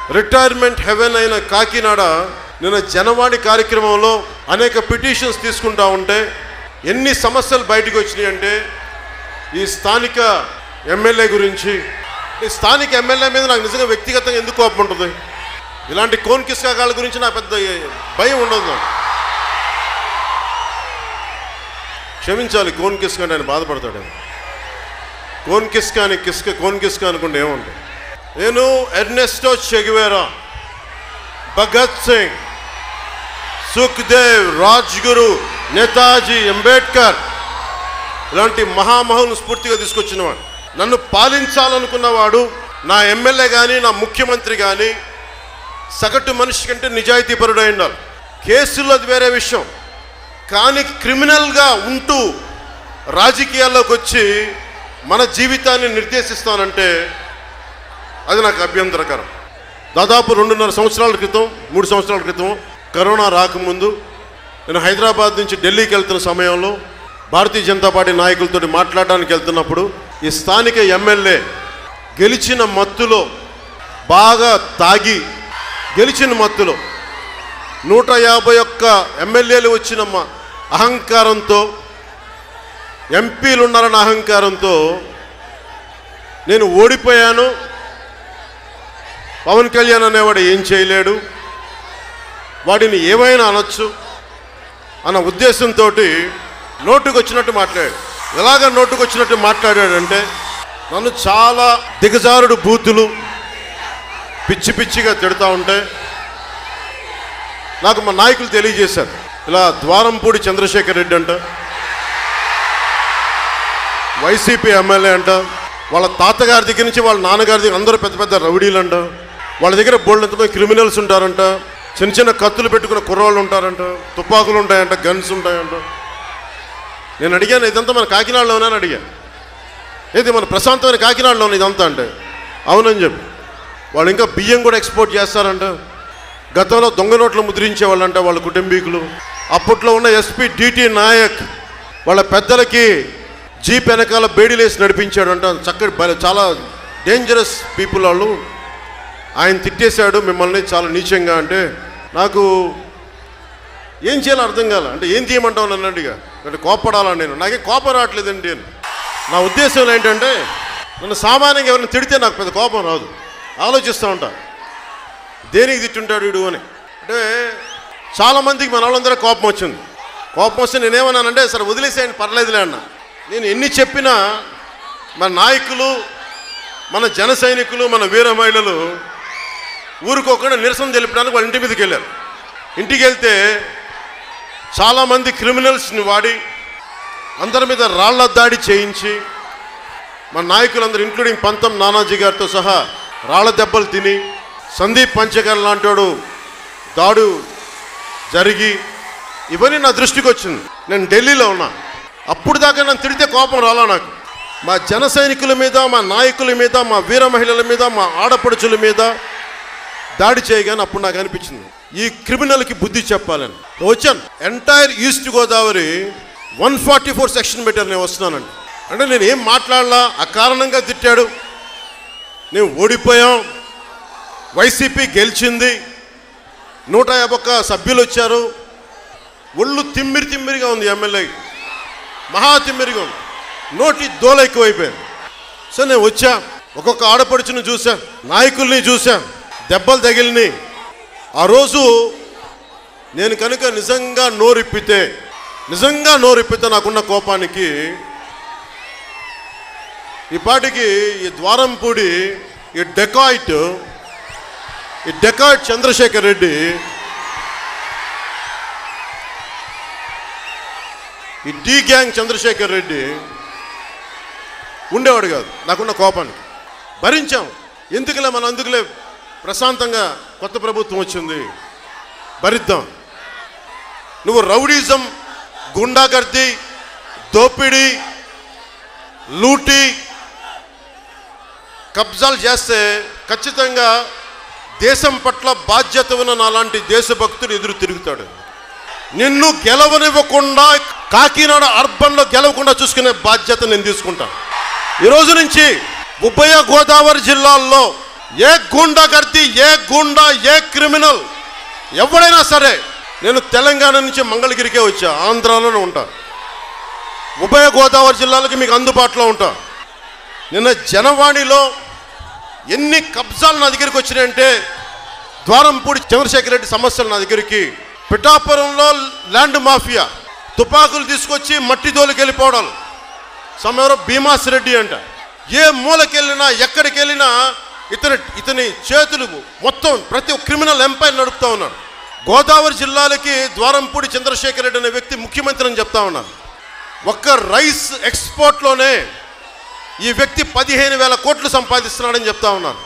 Retirement haven అయిన కాకినాడ నిన్న జనవాణి కార్యక్రమంలో అనేక పిటిషన్స్ తీసుకుంటా ఉంటే ఎన్ని సమస్యలు బయటకు వచ్చినాయి అంటే ఈ స్థానిక ఎమ్మెల్యే గురించి ఈ స్థానిక ఎమ్మెల్యే మీద నాకు నిజంగా వ్యక్తిగతంగా ఎందుకు కోపం ఉంటుంది ఇలాంటి కోన్ కిస్కాగాళ్ళ గురించి నాకు పెద్ద భయం ఉండదు నాకు క్షమించాలి కోన్ కిస్క అంటే ఆయన బాధపడతాడు కోన్ కిస్క అని కిస్క కోన్ కిస్క అనుకుంటే ఏముంటుంది నేను ఎర్నెస్టో చెగివేరా భగత్ సింగ్ సుఖ్దేవ్ రాజ్గురు నేతాజీ అంబేద్కర్ ఇలాంటి మహామహులను స్ఫూర్తిగా తీసుకొచ్చినవాడు నన్ను పాలించాలనుకున్నవాడు నా ఎమ్మెల్యే కానీ నా ముఖ్యమంత్రి కానీ సగటు మనిషి కంటే నిజాయితీపరుడై ఉండాలి కేసుల్లో అది వేరే విషయం కానీ క్రిమినల్గా ఉంటూ రాజకీయాల్లోకి వచ్చి మన జీవితాన్ని నిర్దేశిస్తానంటే అది నాకు అభ్యంతరకరం దాదాపు రెండున్నర సంవత్సరాల క్రితం మూడు సంవత్సరాల క్రితం కరోనా రాకముందు నేను హైదరాబాద్ నుంచి ఢిల్లీకి వెళ్తున్న సమయంలో భారతీయ జనతా పార్టీ నాయకులతో మాట్లాడడానికి వెళ్తున్నప్పుడు ఈ స్థానిక ఎమ్మెల్యే గెలిచిన మత్తులో బాగా తాగి గెలిచిన మత్తులో నూట యాభై ఒక్క ఎమ్మెల్యేలు వచ్చిన మా అహంకారంతో ఎంపీలు ఉన్నారన్న అహంకారంతో నేను ఓడిపోయాను పవన్ కళ్యాణ్ అనేవాడు ఏం చేయలేడు వాడిని ఏమైనా అనొచ్చు అన్న ఉద్దేశంతో నోటుకు వచ్చినట్టు మాట్లాడాడు ఎలాగ నోటుకు వచ్చినట్టు మాట్లాడాడంటే నన్ను చాలా దిగజారుడు బూతులు పిచ్చి పిచ్చిగా తిడతా ఉంటే నాకు మా నాయకులు తెలియజేశారు ఇలా ద్వారంపూడి చంద్రశేఖర్ రెడ్డి అంట వైసీపీ ఎమ్మెల్యే అంట వాళ్ళ తాతగారి దగ్గర నుంచి వాళ్ళ నాన్నగారి దగ్గర అందరూ పెద్ద పెద్ద రౌడీలు అంట వాళ్ళ దగ్గర బోల్డ్ ఎంతమంది క్రిమినల్స్ ఉంటారంట చిన్న చిన్న కత్తులు పెట్టుకున్న కుర్రాళ్ళు ఉంటారంట తుపాకులు ఉంటాయంట గన్స్ ఉంటాయంట నేను అడిగాను ఇదంతా మన కాకినాడలోనే అని అడిగాను ఏది మన ప్రశాంతమైన కాకినాడలోనే ఇదంతా అంటే అవునని చెప్పి వాళ్ళు ఇంకా బియ్యం కూడా ఎక్స్పోర్ట్ చేస్తారంట గతంలో దొంగ నోట్లు ముద్రించే వాళ్ళంట వాళ్ళ కుటుంబీకులు అప్పట్లో ఉన్న ఎస్పీ డిటి నాయక్ వాళ్ళ పెద్దలకి జీప్ వెనకాల బేడీలేసి నడిపించాడంట చక్కటి భలే- చాలా డేంజరస్ పీపుల్ వాళ్ళు ఆయన తిట్టేశాడు మిమ్మల్ని చాలా నీచంగా అంటే నాకు ఏం చేయాలో అర్థం కాల అంటే ఏం చేయమంటావు నన్ను అడిగా అంటే కోపడాలా నేను నాకేం కోపం రావట్లేదండి అని నా ఉద్దేశం ఏంటంటే నన్ను సామాన్యంగా ఎవరైనా తిడితే నాకు పెద్ద కోపం రాదు ఆలోచిస్తూ ఉంటా దేనికి తిట్టుంటాడు వీడు అని అంటే చాలామందికి మన వాళ్ళందరూ కోపం వచ్చింది కోపం వస్తే నేనేమన్నానంటే సరే వదిలేసేయండి పర్లేదులే అన్న నేను ఎన్ని చెప్పినా మన నాయకులు మన జన సైనికులు మన వీర మహిళలు ఊరుకోకుండా నిరసన తెలిపడానికి వాళ్ళ ఇంటి మీదకి వెళ్ళారు ఇంటికి వెళ్తే చాలామంది క్రిమినల్స్ని వాడి అందరి మీద రాళ్ల దాడి చేయించి మన నాయకులందరూ ఇంక్లూడింగ్ పంతం నానాజీ గారితో సహా రాళ్ల దెబ్బలు తిని సందీప్ పంచకర్ లాంటోడు దాడు జరిగి ఇవన్నీ నా దృష్టికి వచ్చింది నేను ఢిల్లీలో ఉన్నా అప్పుడు దాకా నన్ను తిడితే కోపం రాలా నాకు మా జన సైనికుల మీద మా నాయకుల మీద మా వీర మహిళల మీద మా ఆడపడుచుల మీద దాడి చేయగానే అప్పుడు నాకు అనిపించింది ఈ క్రిమినల్కి బుద్ధి చెప్పాలని వచ్చాను entire East Godavari one forty four section పెట్టారు నేను వస్తున్నానండి అంటే నేను ఏం మాట్లాడలా అకారణంగా తిట్టాడు నేను ఓడిపోయాం వైసీపీ గెలిచింది నూట యాభై ఒక్క సభ్యులు వచ్చారు ఒళ్ళు తిమ్మిరి తిమ్మిరిగా ఉంది ఎమ్మెల్యే మహా తిమ్మిరిగా ఉంది నోటి దోల ఎక్కువైపోయింది సో నేను వచ్చా ఒక్కొక్క ఆడపడుచుని చూసా నాయకుల్ని చూసా దెబ్బలు తగిలిని ఆ రోజు నేను కనుక నిజంగా నోరిప్పితే నిజంగా నోరిప్పితే నాకున్న కోపానికి ఈ పాటికి ఈ ద్వారంపూడి ఈ డెకాయిట్ ఈ డెకాయిట్ చంద్రశేఖర్ రెడ్డి ఈ డి గ్యాంగ్ చంద్రశేఖర్ రెడ్డి ఉండేవాడు కాదు నాకున్న కోపానికి భరించాం ఎందుకులే మన అందుకులే ప్రశాంతంగా కొత్త ప్రభుత్వం వచ్చింది భరిద్దాం నువ్వు రౌడీజం గుండాగర్ది దోపిడీ లూటీ కబ్జాలు చేస్తే ఖచ్చితంగా దేశం పట్ల బాధ్యత ఉన్న నాలాంటి దేశభక్తుడు ఎదురు తిరుగుతాడు నిన్ను గెలవనివ్వకుండా కాకినాడ అర్బన్లో గెలవకుండా చూసుకునే బాధ్యత నేను తీసుకుంటాను ఈ రోజు నుంచి ఉభయ గోదావరి జిల్లాల్లో ఏ గూండాగర్ది ఏ గూండా ఏ క్రిమినల్ ఎవడైనా సరే నేను తెలంగాణ నుంచి మంగళగిరికే వచ్చా ఆంధ్రాలోనే ఉంటా ఉభయ గోదావరి జిల్లాలకి మీకు అందుబాటులో ఉంటా నిన్న జనవాణిలో ఎన్ని కబ్జాలు నా దగ్గరికి వచ్చినాయంటే ద్వారంపూడి చంద్రశేఖర రెడ్డి సమస్యలు నా దగ్గరికి పిఠాపురంలో ల్యాండ్ మాఫియా తుపాకులు తీసుకొచ్చి మట్టి దోలికి వెళ్ళిపోవడాలు సమయంలో భీమాస్ రెడ్డి అంట ఏ మూలకెళ్ళినా ఎక్కడికి వెళ్ళినా ఇతని ఇతని చేతులు మొత్తం ప్రతి ఒక్క క్రిమినల్ ఎంపైర్ నడుపుతా ఉన్నాడు గోదావరి జిల్లాలకి ద్వారంపూడి చంద్రశేఖర్ రెడ్డి అనే వ్యక్తి ముఖ్యమంత్రి అని చెప్తా ఉన్నాను ఒక్క రైస్ ఎక్స్పోర్ట్లోనే ఈ వ్యక్తి పదిహేను వేల కోట్లు సంపాదిస్తున్నాడని చెప్తా ఉన్నాను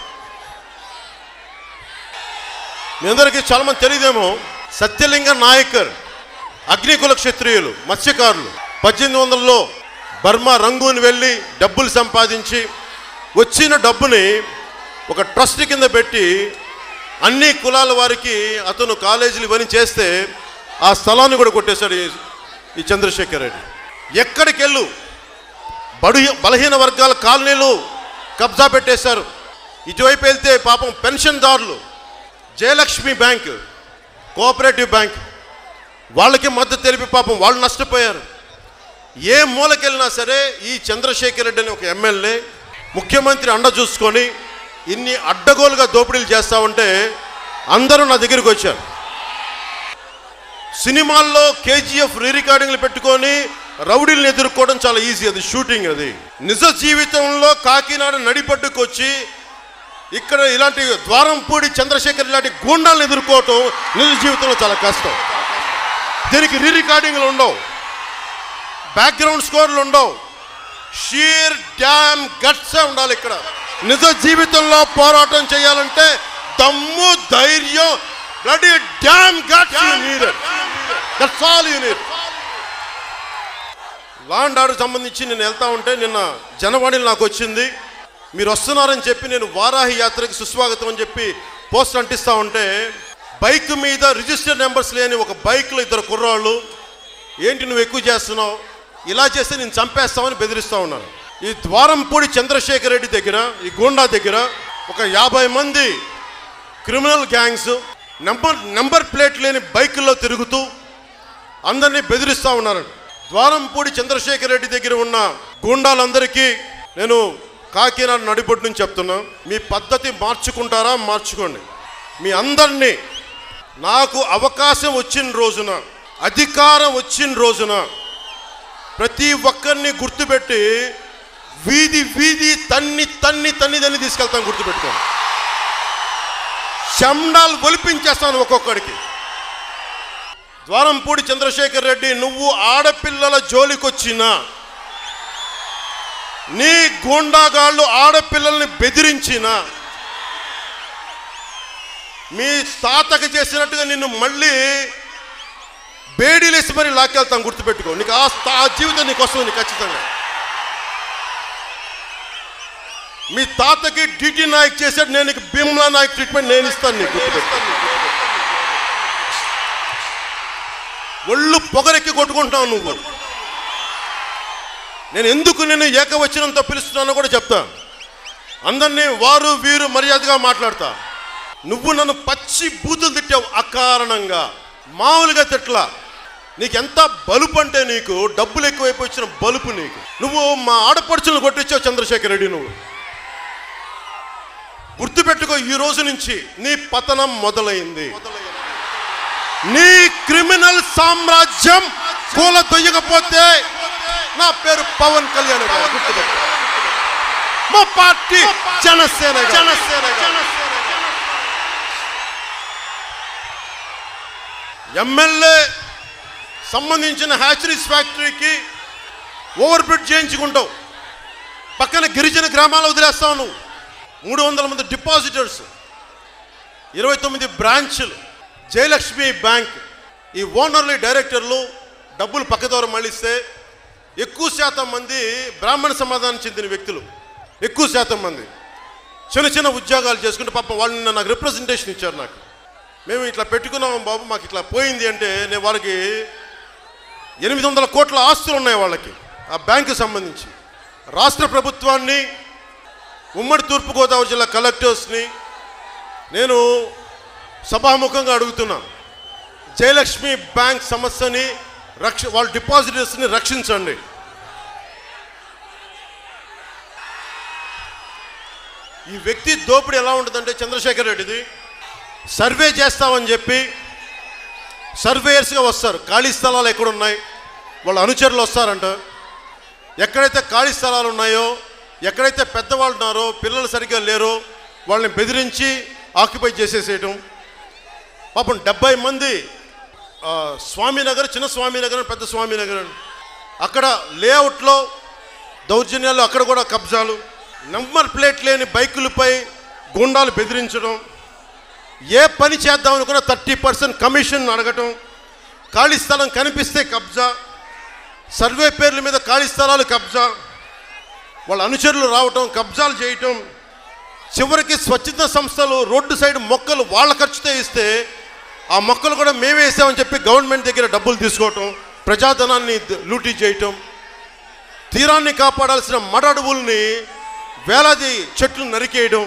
మీ అందరికీ చాలా మంది తెలియదేమో సత్యలింగ నాయకర్ అగ్నికుల క్షత్రియులు మత్స్యకారులు పద్దెనిమిది వందలలో బర్మా రంగూన్ వెళ్ళి డబ్బులు సంపాదించి వచ్చిన డబ్బుని ఒక ట్రస్ట్ కింద పెట్టి అన్ని కులాల వారికి అతను కాలేజీలు ఇవన్నీ చేస్తే ఆ స్థలాన్ని కూడా కొట్టేశాడు ఈ- ఈ చంద్రశేఖర్ రెడ్డి ఎక్కడికి వెళ్ళు బడు బలహీన వర్గాల కాలనీలు కబ్జా పెట్టేశారు ఇటువైపు వెళ్తే పాపం పెన్షన్దారులు జయలక్ష్మి బ్యాంక్ కోఆపరేటివ్ బ్యాంక్ వాళ్ళకి మద్దతు తెలిపి పాపం వాళ్ళు నష్టపోయారు ఏ మూలకెళ్ళినా సరే ఈ చంద్రశేఖర్ రెడ్డి అనే ఒక ఎమ్మెల్యే ముఖ్యమంత్రి అండ చూసుకొని ఇన్ని అడ్డగోలుగా దోపిడీలు చేస్తా ఉంటే అందరూ నా దగ్గరికి వచ్చారు సినిమాల్లో కేజీఎఫ్ రీ రికార్డింగ్లు పెట్టుకొని రౌడీలను ఎదుర్కోవడం చాలా ఈజీ అది షూటింగ్ అది నిజ జీవితంలో కాకినాడ నడిపడ్డుకు వచ్చి ఇక్కడ ఇలాంటి ద్వారంపూడి చంద్రశేఖర్ ఇలాంటి గూండాలను ఎదుర్కోవటం నిజ జీవితంలో చాలా కష్టం దీనికి రీ రికార్డింగ్లు ఉండవు బ్యాక్గ్రౌండ్ స్కోర్లు ఉండవు షీర్ డ్యామ్ గట్సే ఉండాలి ఇక్కడ నిజ జీవితంలో పోరాటం చేయాలంటే దమ్ము ధైర్యం bloody damn guts you needed that's all you need law and order సంబంధించి నేను వెళ్తా ఉంటే నిన్న జనవాణిలో నాకు వచ్చింది మీరు వస్తున్నారని చెప్పి నేను వారాహి యాత్రకి సుస్వాగతం అని చెప్పి పోస్ట్ అంటిస్తా ఉంటే బైక్ మీద రిజిస్టర్ నెంబర్స్ లేని ఒక బైక్లో ఇద్దరు కుర్రాళ్ళు ఏంటి నువ్వు ఎక్కువ చేస్తున్నావు ఇలా చేస్తే నేను చంపేస్తామని బెదిరిస్తా ఉన్నాను ఈ ద్వారంపూడి చంద్రశేఖర్ రెడ్డి దగ్గర ఈ గూండా దగ్గర ఒక యాభై మంది criminal gangs number number plate లేని బైకుల్లో తిరుగుతూ అందరినీ బెదిరిస్తూ ఉన్నారు ద్వారంపూడి చంద్రశేఖర్ రెడ్డి దగ్గర ఉన్న గూండాలందరికీ నేను కాకినాడ నడిబొడ్డు నుంచి చెప్తున్నా మీ పద్ధతి మార్చుకుంటారా మార్చుకోండి మీ అందరినీ నాకు అవకాశం వచ్చిన రోజున అధికారం వచ్చిన రోజున ప్రతి ఒక్కరిని గుర్తుపెట్టి వీధి వీధి తన్ని తన్ని తన్ని తన్ని తీసుకెళ్తాను గుర్తుపెట్టుకోండి శండాలు ఒలిపించేస్తాను ఒక్కొక్కడికి ద్వారంపూడి చంద్రశేఖర్ రెడ్డి నువ్వు ఆడపిల్లల జోలికొచ్చినా నీ గూండాగాళ్ళు ఆడపిల్లల్ని బెదిరించిన మీ తాతకి చేసినట్టుగా నిన్ను మళ్ళీ బేడీలేసి మరి లాక్కెళ్తాం గుర్తుపెట్టుకో నీకు ఆ స్థా- ఆ జీవితం నీకు వస్తుంది నీకు ఖచ్చితంగా మీ తాతకి డిటి నాయక్ చేశాడు నేను నీకు భీమ్లా నాయక్ ట్రీట్మెంట్ నేను ఇస్తాను నీకు గుర్తుపెట్టుకో ఒళ్ళు పొగరెక్కి కొట్టుకుంటావు నువ్వు నేను ఎందుకు నేను ఏకవచనంతో పిలుస్తున్నానో కూడా చెప్తా అందరినీ వారు వీరు మర్యాదగా మాట్లాడతా నువ్వు నన్ను పచ్చి బూతులు తిట్టావు అకారణంగా మామూలుగా తిట్లా నీకు ఎంత బలుపు అంటే నీకు డబ్బులు ఎక్కువైపోయి వచ్చిన బలుపు నీకు నువ్వు మా ఆడపడుచులను కొట్టించావు చంద్రశేఖర్ రెడ్డి నువ్వు గుర్తుపెట్టుకో ఈ రోజు నుంచి నీ పతనం మొదలైంది నీ క్రిమినల్ సామ్రాజ్యం కూల దొయ్యకపోతే నా పేరు పవన్ కళ్యాణ్ గారు గుర్తుపెట్టుకో మా పార్టీ జనసేన జనసేన ఎమ్మెల్యే సంబంధించిన హ్యాచరీస్ ఫ్యాక్టరీకి ఓవర్ బ్రిడ్జ్ చేయించుకుంటావు పక్కన గిరిజన గ్రామాలు వదిలేస్తావు నువ్వు మూడు వందల మంది డిపాజిటర్స్ ఇరవై తొమ్మిది బ్రాంచ్లు జయలక్ష్మి బ్యాంక్ ఈ ఓనర్లు డైరెక్టర్లు డబ్బులు పక్కదోర మళ్ళిస్తే ఎక్కువ శాతం మంది బ్రాహ్మణ సమాధానం చెందిన వ్యక్తులు ఎక్కువ శాతం మంది చిన్న చిన్న ఉద్యోగాలు చేసుకుంటే పాపం వాళ్ళు నిన్న నాకు రిప్రజెంటేషన్ ఇచ్చారు నాకు మేము ఇట్లా పెట్టుకున్నాం బాబు మాకు ఇట్లా పోయింది అంటే నేను వాళ్ళకి ఎనిమిది వందల కోట్ల ఆస్తులు ఉన్నాయి వాళ్ళకి ఆ బ్యాంకు సంబంధించి రాష్ట్ర ప్రభుత్వాన్ని ఉమ్మడి తూర్పుగోదావరి జిల్లా కలెక్టర్స్ని నేను సభాముఖంగా అడుగుతున్నా జయలక్ష్మి బ్యాంక్ సమస్యని రక్ష వాళ్ళ డిపాజిటర్స్ని రక్షించండి ఈ వ్యక్తి దోపిడీ ఎలా ఉంటుందంటే చంద్రశేఖర్ రెడ్డిది సర్వే చేస్తామని చెప్పి సర్వేయర్స్గా వస్తారు ఖాళీ స్థలాలు ఎక్కడ ఉన్నాయి వాళ్ళ అనుచరులు వస్తారంట ఎక్కడైతే ఖాళీ స్థలాలు ఉన్నాయో ఎక్కడైతే పెద్దవాళ్ళు ఉన్నారో పిల్లలు సరిగ్గా లేరో వాళ్ళని బెదిరించి ఆక్యుపై చేసేసేయటం పాపం డెబ్బై మంది ఆ, స్వామినగర్ చిన్న స్వామినగర్ పెద్ద స్వామినగర్ అని అక్కడ లేఅవుట్లో దౌర్జన్యాలు అక్కడ కూడా కబ్జాలు నంబర్ ప్లేట్ లేని బైకులపై గుండాలు బెదిరించడం ఏ పని చేద్దాం అనుకున్నా థర్టీ పర్సెంట్ కమిషన్ అడగటం ఖాళీ స్థలం కనిపిస్తే కబ్జా సర్వే పేర్ల మీద ఖాళీ స్థలాలు కబ్జా వాళ్ళ అనుచరులు రావటం కబ్జాలు చేయటం చివరికి స్వచ్ఛత సంస్థలు రోడ్డు సైడ్ మొక్కలు వాళ్ళ ఖర్చుతో ఇస్తే ఆ మొక్కలు కూడా మేమే వేసామని చెప్పి గవర్నమెంట్ దగ్గర డబ్బులు తీసుకోవటం ప్రజాధనాన్ని ద- లూటీ చేయటం తీరాన్ని కాపాడాల్సిన మడ అడవుల్ని వేలాది చెట్లు నరికేయడం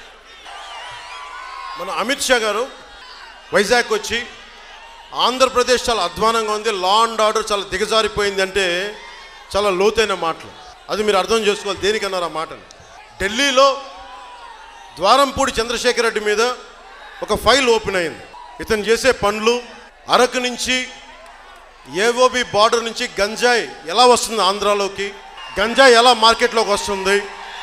మన అమిత్ షా గారు వైజాగ్ వచ్చి ఆంధ్రప్రదేశ్ చాలా అధ్వానంగా ఉంది లా అండ్ ఆర్డర్ చాలా దిగజారిపోయింది అంటే చాలా లోతైన మాటలు అది మీరు అర్థం చేసుకోవాలి దేనికన్నారు ఆ మాటలు ఢిల్లీలో ద్వారంపూడి చంద్రశేఖర్ రెడ్డి మీద ఒక ఫైల్ ఓపెన్ అయింది ఇతను చేసే పనులు అరకు నుంచి ఏవోబి బార్డర్ నుంచి గంజాయి ఎలా వస్తుంది ఆంధ్రాలోకి గంజాయి ఎలా మార్కెట్లోకి వస్తుంది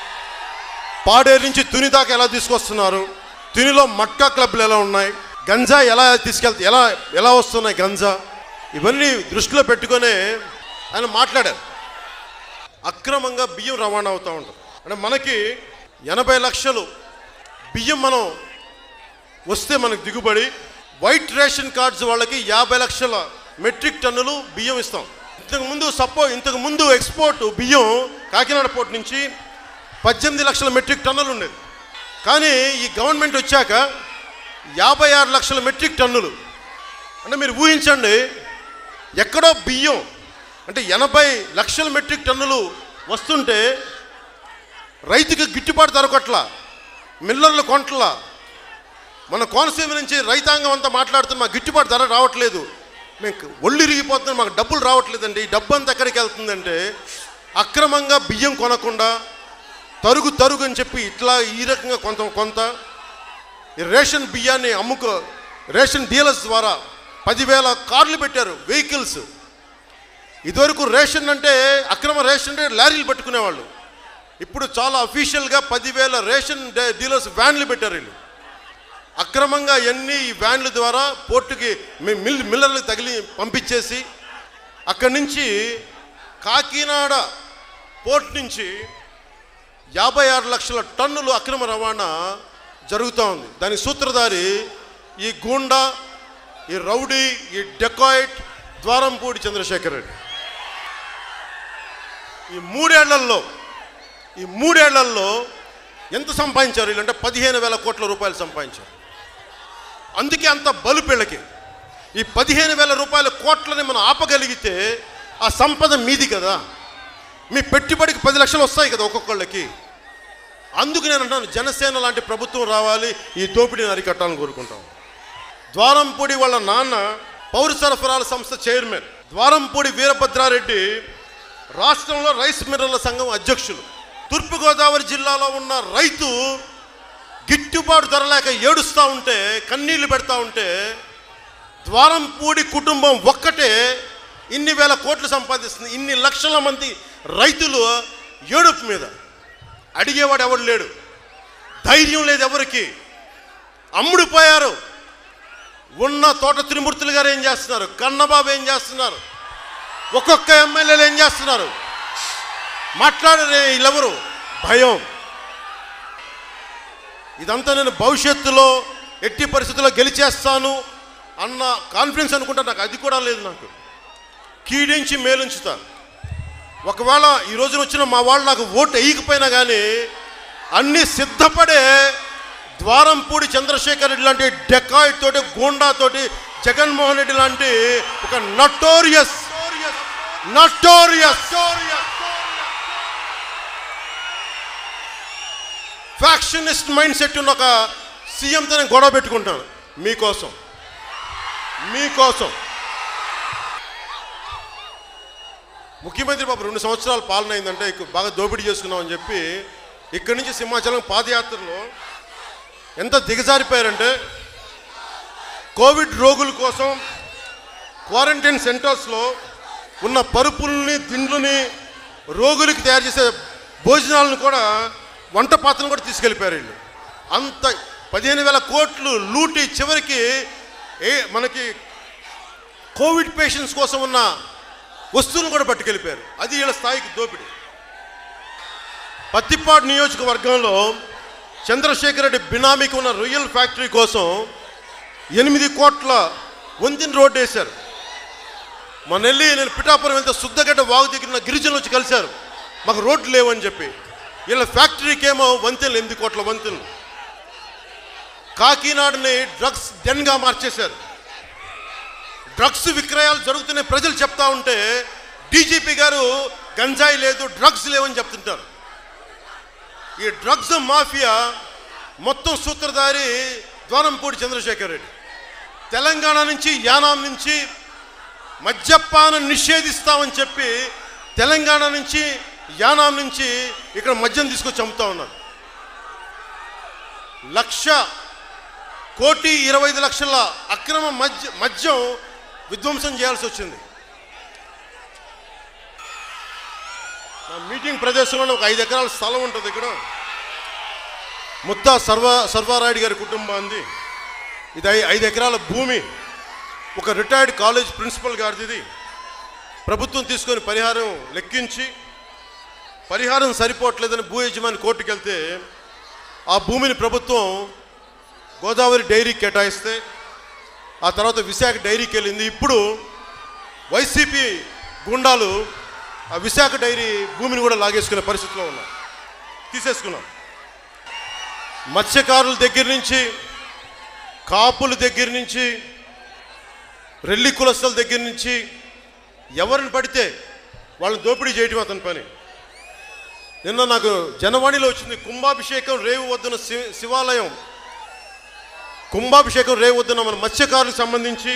పాడేరు నుంచి తుని దాకా ఎలా తీసుకొస్తున్నారు తునిలో మట్కా క్లబ్లు ఎలా ఉన్నాయి గంజా ఎలా తీసుకెళ్తా ఎలా ఎలా వస్తున్నాయి గంజా ఇవన్నీ దృష్టిలో పెట్టుకొని ఆయన మాట్లాడారు అక్రమంగా బియ్యం రవాణా అవుతూ ఉంటుంది అంటే మనకి ఎనభై లక్షలు బియ్యం మనం వస్తే మనకు దిగుబడి వైట్ రేషన్ కార్డ్స్ వాళ్ళకి యాభై లక్షల మెట్రిక్ టన్నులు బియ్యం ఇస్తాం ఇంతకు ముందు సపో ఇంతకు ముందు ఎక్స్పోర్ట్ బియ్యం కాకినాడ పోర్ట్ నుంచి పద్దెనిమిది లక్షల మెట్రిక్ టన్నులు ఉండేది కానీ ఈ గవర్నమెంట్ వచ్చాక యాభై ఆరు లక్షల మెట్రిక్ టన్నులు అంటే మీరు ఊహించండి ఎక్కడో బియ్యం అంటే ఎనభై లక్షల మెట్రిక్ టన్నులు వస్తుంటే రైతుకి గిట్టుబాటు దొరకట్లా మిల్లర్లు కొంటలా మన కోనసీమ నుంచి రైతాంగం అంతా మాట్లాడుతున్న మాకు గిట్టుబాటు ధర రావట్లేదు మేము ఒళ్ళు ఇరిగిపోతున్నాం మాకు డబ్బులు రావట్లేదండి ఈ డబ్బు అంతా ఎక్కడికి వెళ్తుందంటే అక్రమంగా బియ్యం కొనకుండా తరుగు తరుగు అని చెప్పి ఇట్లా ఈ రకంగా కొంత కొంత ఈ రేషన్ బియ్యాన్ని అమ్ముకో రేషన్ డీలర్స్ ద్వారా పదివేల కార్లు పెట్టారు వెహికల్స్ ఇదివరకు రేషన్ అంటే అక్రమ రేషన్ అంటే లారీలు పెట్టుకునేవాళ్ళు ఇప్పుడు చాలా అఫీషియల్గా పదివేల రేషన్ డే- డీలర్స్ వ్యాన్లు పెట్టారు వీళ్ళు అక్రమంగా ఎన్ని ఈ వ్యాన్ల ద్వారా పోర్టుకి మి- మిల్ మిల్లర్లకు తగిలి పంపించేసి అక్కడి నుంచి కాకినాడ పోర్ట్ నుంచి యాభై ఆరు లక్షల టన్నులు అక్రమ రవాణా జరుగుతూ ఉంది దాని సూత్రధారి ఈ గూండా ఈ రౌడీ ఈ డెకాయిట్ ద్వారంపూడి చంద్రశేఖర్ రెడ్డి ఈ మూడేళ్లలో ఈ మూడేళ్లలో ఎంత సంపాదించారు వీళ్ళంటే పదిహేను వేల కోట్ల రూపాయలు సంపాదించారు అందుకే అంత బలుపిళ్ళకి ఈ పదిహేను వేల రూపాయల కోట్లని మనం ఆపగలిగితే ఆ సంపద మీది కదా మీ పెట్టుబడికి పది లక్షలు వస్తాయి కదా ఒక్కొక్కళ్ళకి అందుకు నేను అంటాను జనసేన లాంటి ప్రభుత్వం రావాలి ఈ దోపిడీని అరికట్టాలని కోరుకుంటాం ద్వారంపూడి వాళ్ళ నాన్న పౌర సరఫరాల సంస్థ చైర్మన్ ద్వారంపూడి వీరభద్రారెడ్డి రాష్ట్రంలో రైస్ మిల్లర్ల సంఘం అధ్యక్షులు తూర్పుగోదావరి జిల్లాలో ఉన్న రైతు గిట్టుబాటు ధర లేక ఏడుస్తూ ఉంటే కన్నీళ్లు పెడతా ఉంటే ద్వారంపూడి కుటుంబం ఒక్కటే ఇన్ని వేల కోట్లు సంపాదిస్తుంది ఇన్ని లక్షల మంది రైతులు ఏడుపు మీద అడిగేవాడు ఎవడు లేడు ధైర్యం లేదు ఎవరికి అమ్ముడిపోయారు ఉన్న తోట త్రిమూర్తులు గారు ఏం చేస్తున్నారు కన్నబాబు ఏం చేస్తున్నారు ఒక్కొక్క ఎమ్మెల్యేలు ఏం చేస్తున్నారు మాట్లాడరే వీళ్ళెవరు భయం ఇదంతా నేను భవిష్యత్తులో ఎట్టి పరిస్థితుల్లో గెలిచేస్తాను అన్న కాన్ఫిడెన్స్ అనుకుంటా నాకు అది కూడా లేదు నాకు కీడించి మేలుంచుతా ఒకవేళ ఈ రోజున వచ్చిన మా వాళ్ళు నాకు ఓటు వేయకపోయినా కానీ అన్ని సిద్ధపడే ద్వారంపూడి చంద్రశేఖర్ రెడ్డి లాంటి డెకాయిట్ తోటి గూండా తోటి జగన్మోహన్ రెడ్డి లాంటి ఒక notorious notorious factionist mind set ఉన్న ఒక సీఎంతో నేను గొడవ పెట్టుకుంటాను మీకోసం మీకోసం ముఖ్యమంత్రి బాబు రెండు సంవత్సరాలు పాలన అయిందంటే ఇక బాగా దోపిడీ చేసుకున్నామని చెప్పి ఇక్కడి నుంచి సింహాచలం పాదయాత్రలో ఎంత దిగజారిపోయారంటే కోవిడ్ రోగుల కోసం క్వారంటైన్ సెంటర్స్లో ఉన్న పరుపుల్ని దిండ్లని రోగులకి తయారు చేసే భోజనాలను కూడా వంట పాత్రను కూడా తీసుకెళ్ళిపోయారు వీళ్ళు అంత పదిహేను వేల కోట్లు లూటి చివరికి ఏ మనకి కోవిడ్ పేషెంట్స్ కోసం ఉన్న వస్తువులను కూడా పట్టుకెళ్ళిపోయారు అది వీళ్ళ స్థాయికి దోపిడీ పత్తిపాడు నియోజకవర్గంలో చంద్రశేఖర్ రెడ్డి బినామీకి ఉన్న రొయ్యల్ ఫ్యాక్టరీ కోసం ఎనిమిది కోట్ల వంతిన రోడ్డు వేశారు మన వెళ్ళి నేను పిఠాపురం వెళ్తే శుద్ధగడ్డ వాగు దగ్గర ఉన్న గిరిజనులు వచ్చి కలిశారు మాకు రోడ్లు లేవని చెప్పి వీళ్ళ ఫ్యాక్టరీకి ఏమో వంతెనలు ఎనిమిది కోట్ల వంతెనలు కాకినాడని డ్రగ్స్ డెన్గా మార్చేశారు డ్రగ్స్ విక్రయాలు జరుగుతున్నాయి ప్రజలు చెప్తా ఉంటే డీజీపీ గారు గంజాయి లేదు డ్రగ్స్ లేవని చెప్తుంటారు ఈ డ్రగ్స్ మాఫియా మొత్తం సూత్రధారి ద్వారంపూడి చంద్రశేఖర్ రెడ్డి తెలంగాణ నుంచి యానాం నుంచి మద్యపానం నిషేధిస్తామని చెప్పి తెలంగాణ నుంచి యానాం నుంచి ఇక్కడ మద్యం తీసుకొచ్చి అమ్ముతా ఉన్నారు లక్ష కోటి ఇరవై ఐదు లక్షల అక్రమ మద్య మద్యం విధ్వంసం చేయాల్సి వచ్చింది నా మీటింగ్ ప్రదేశంలో ఒక ఐదు ఎకరాల స్థలం ఉంటుంది ఇక్కడ ముత్తా సర్వ సర్వారాయుడు గారి కుటుంబాన్ని ఇది ఐ- ఐదు ఎకరాల భూమి ఒక రిటైర్డ్ కాలేజ్ ప్రిన్సిపల్ గారిది ఇది ప్రభుత్వం తీసుకొని పరిహారం లెక్కించి పరిహారం సరిపోవట్లేదని భూ యజమాని కోర్టుకు వెళ్తే ఆ భూమిని ప్రభుత్వం గోదావరి డైరీకి కేటాయిస్తే ఆ తర్వాత విశాఖ డైరీకి వెళ్ళింది ఇప్పుడు వైసీపీ గుండాలు ఆ విశాఖ డైరీ భూమిని కూడా లాగేసుకునే పరిస్థితిలో ఉన్నారు తీసేసుకున్నాం మత్స్యకారుల దగ్గర నుంచి కాపుల దగ్గర నుంచి రెల్లి కులస్తుల దగ్గర నుంచి ఎవరిని పడితే వాళ్ళని దోపిడీ చేయటం అతని పని నిన్న నాకు జనవాణిలో వచ్చింది కుంభాభిషేకం రేవు వద్దున శి- శివాలయం కుంభాభిషేకం రేవు వద్దున మన మత్స్యకారులకు సంబంధించి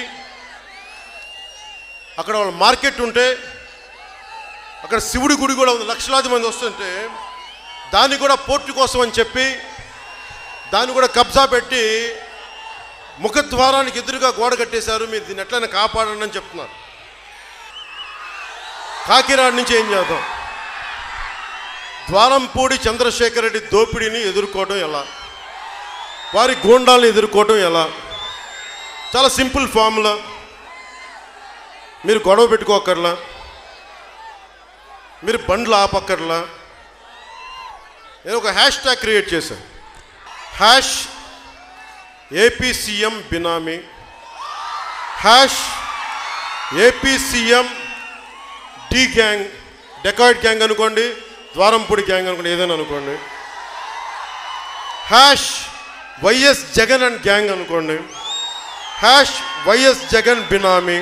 అక్కడ వాళ్ళ మార్కెట్ ఉంటే అక్కడ శివుడి గుడి కూడా ఉంది లక్షలాది మంది వస్తుంటే దాన్ని కూడా పోర్టు కోసం అని చెప్పి దాన్ని కూడా కబ్జా పెట్టి ముఖద్వారానికి ఎదురుగా గోడ కట్టేశారు మీరు దీన్ని ఎట్లయినా కాపాడండి అని చెప్తున్నారు కాకినాడ నుంచి ఏం చేద్దాం ద్వారంపూడి చంద్రశేఖర్ రెడ్డి దోపిడీని ఎదుర్కోవడం ఎలా వారి గూండాలను ఎదుర్కోవడం ఎలా చాలా సింపుల్ ఫార్ములా మీరు గొడవ పెట్టుకోకర్లా మీరు బండ్లు ఆపక్కర్లా నేను ఒక హ్యాష్ ట్యాగ్ క్రియేట్ చేశాను hash AP CM benami hash AP CM D gang dacoit gang అనుకోండి ద్వారంపూడి గ్యాంగ్ అనుకోండి ఏదైనా అనుకోండి hash YS Jagan and gang అనుకోండి హ్యాష్ వైఎస్ జగన్ బినామీ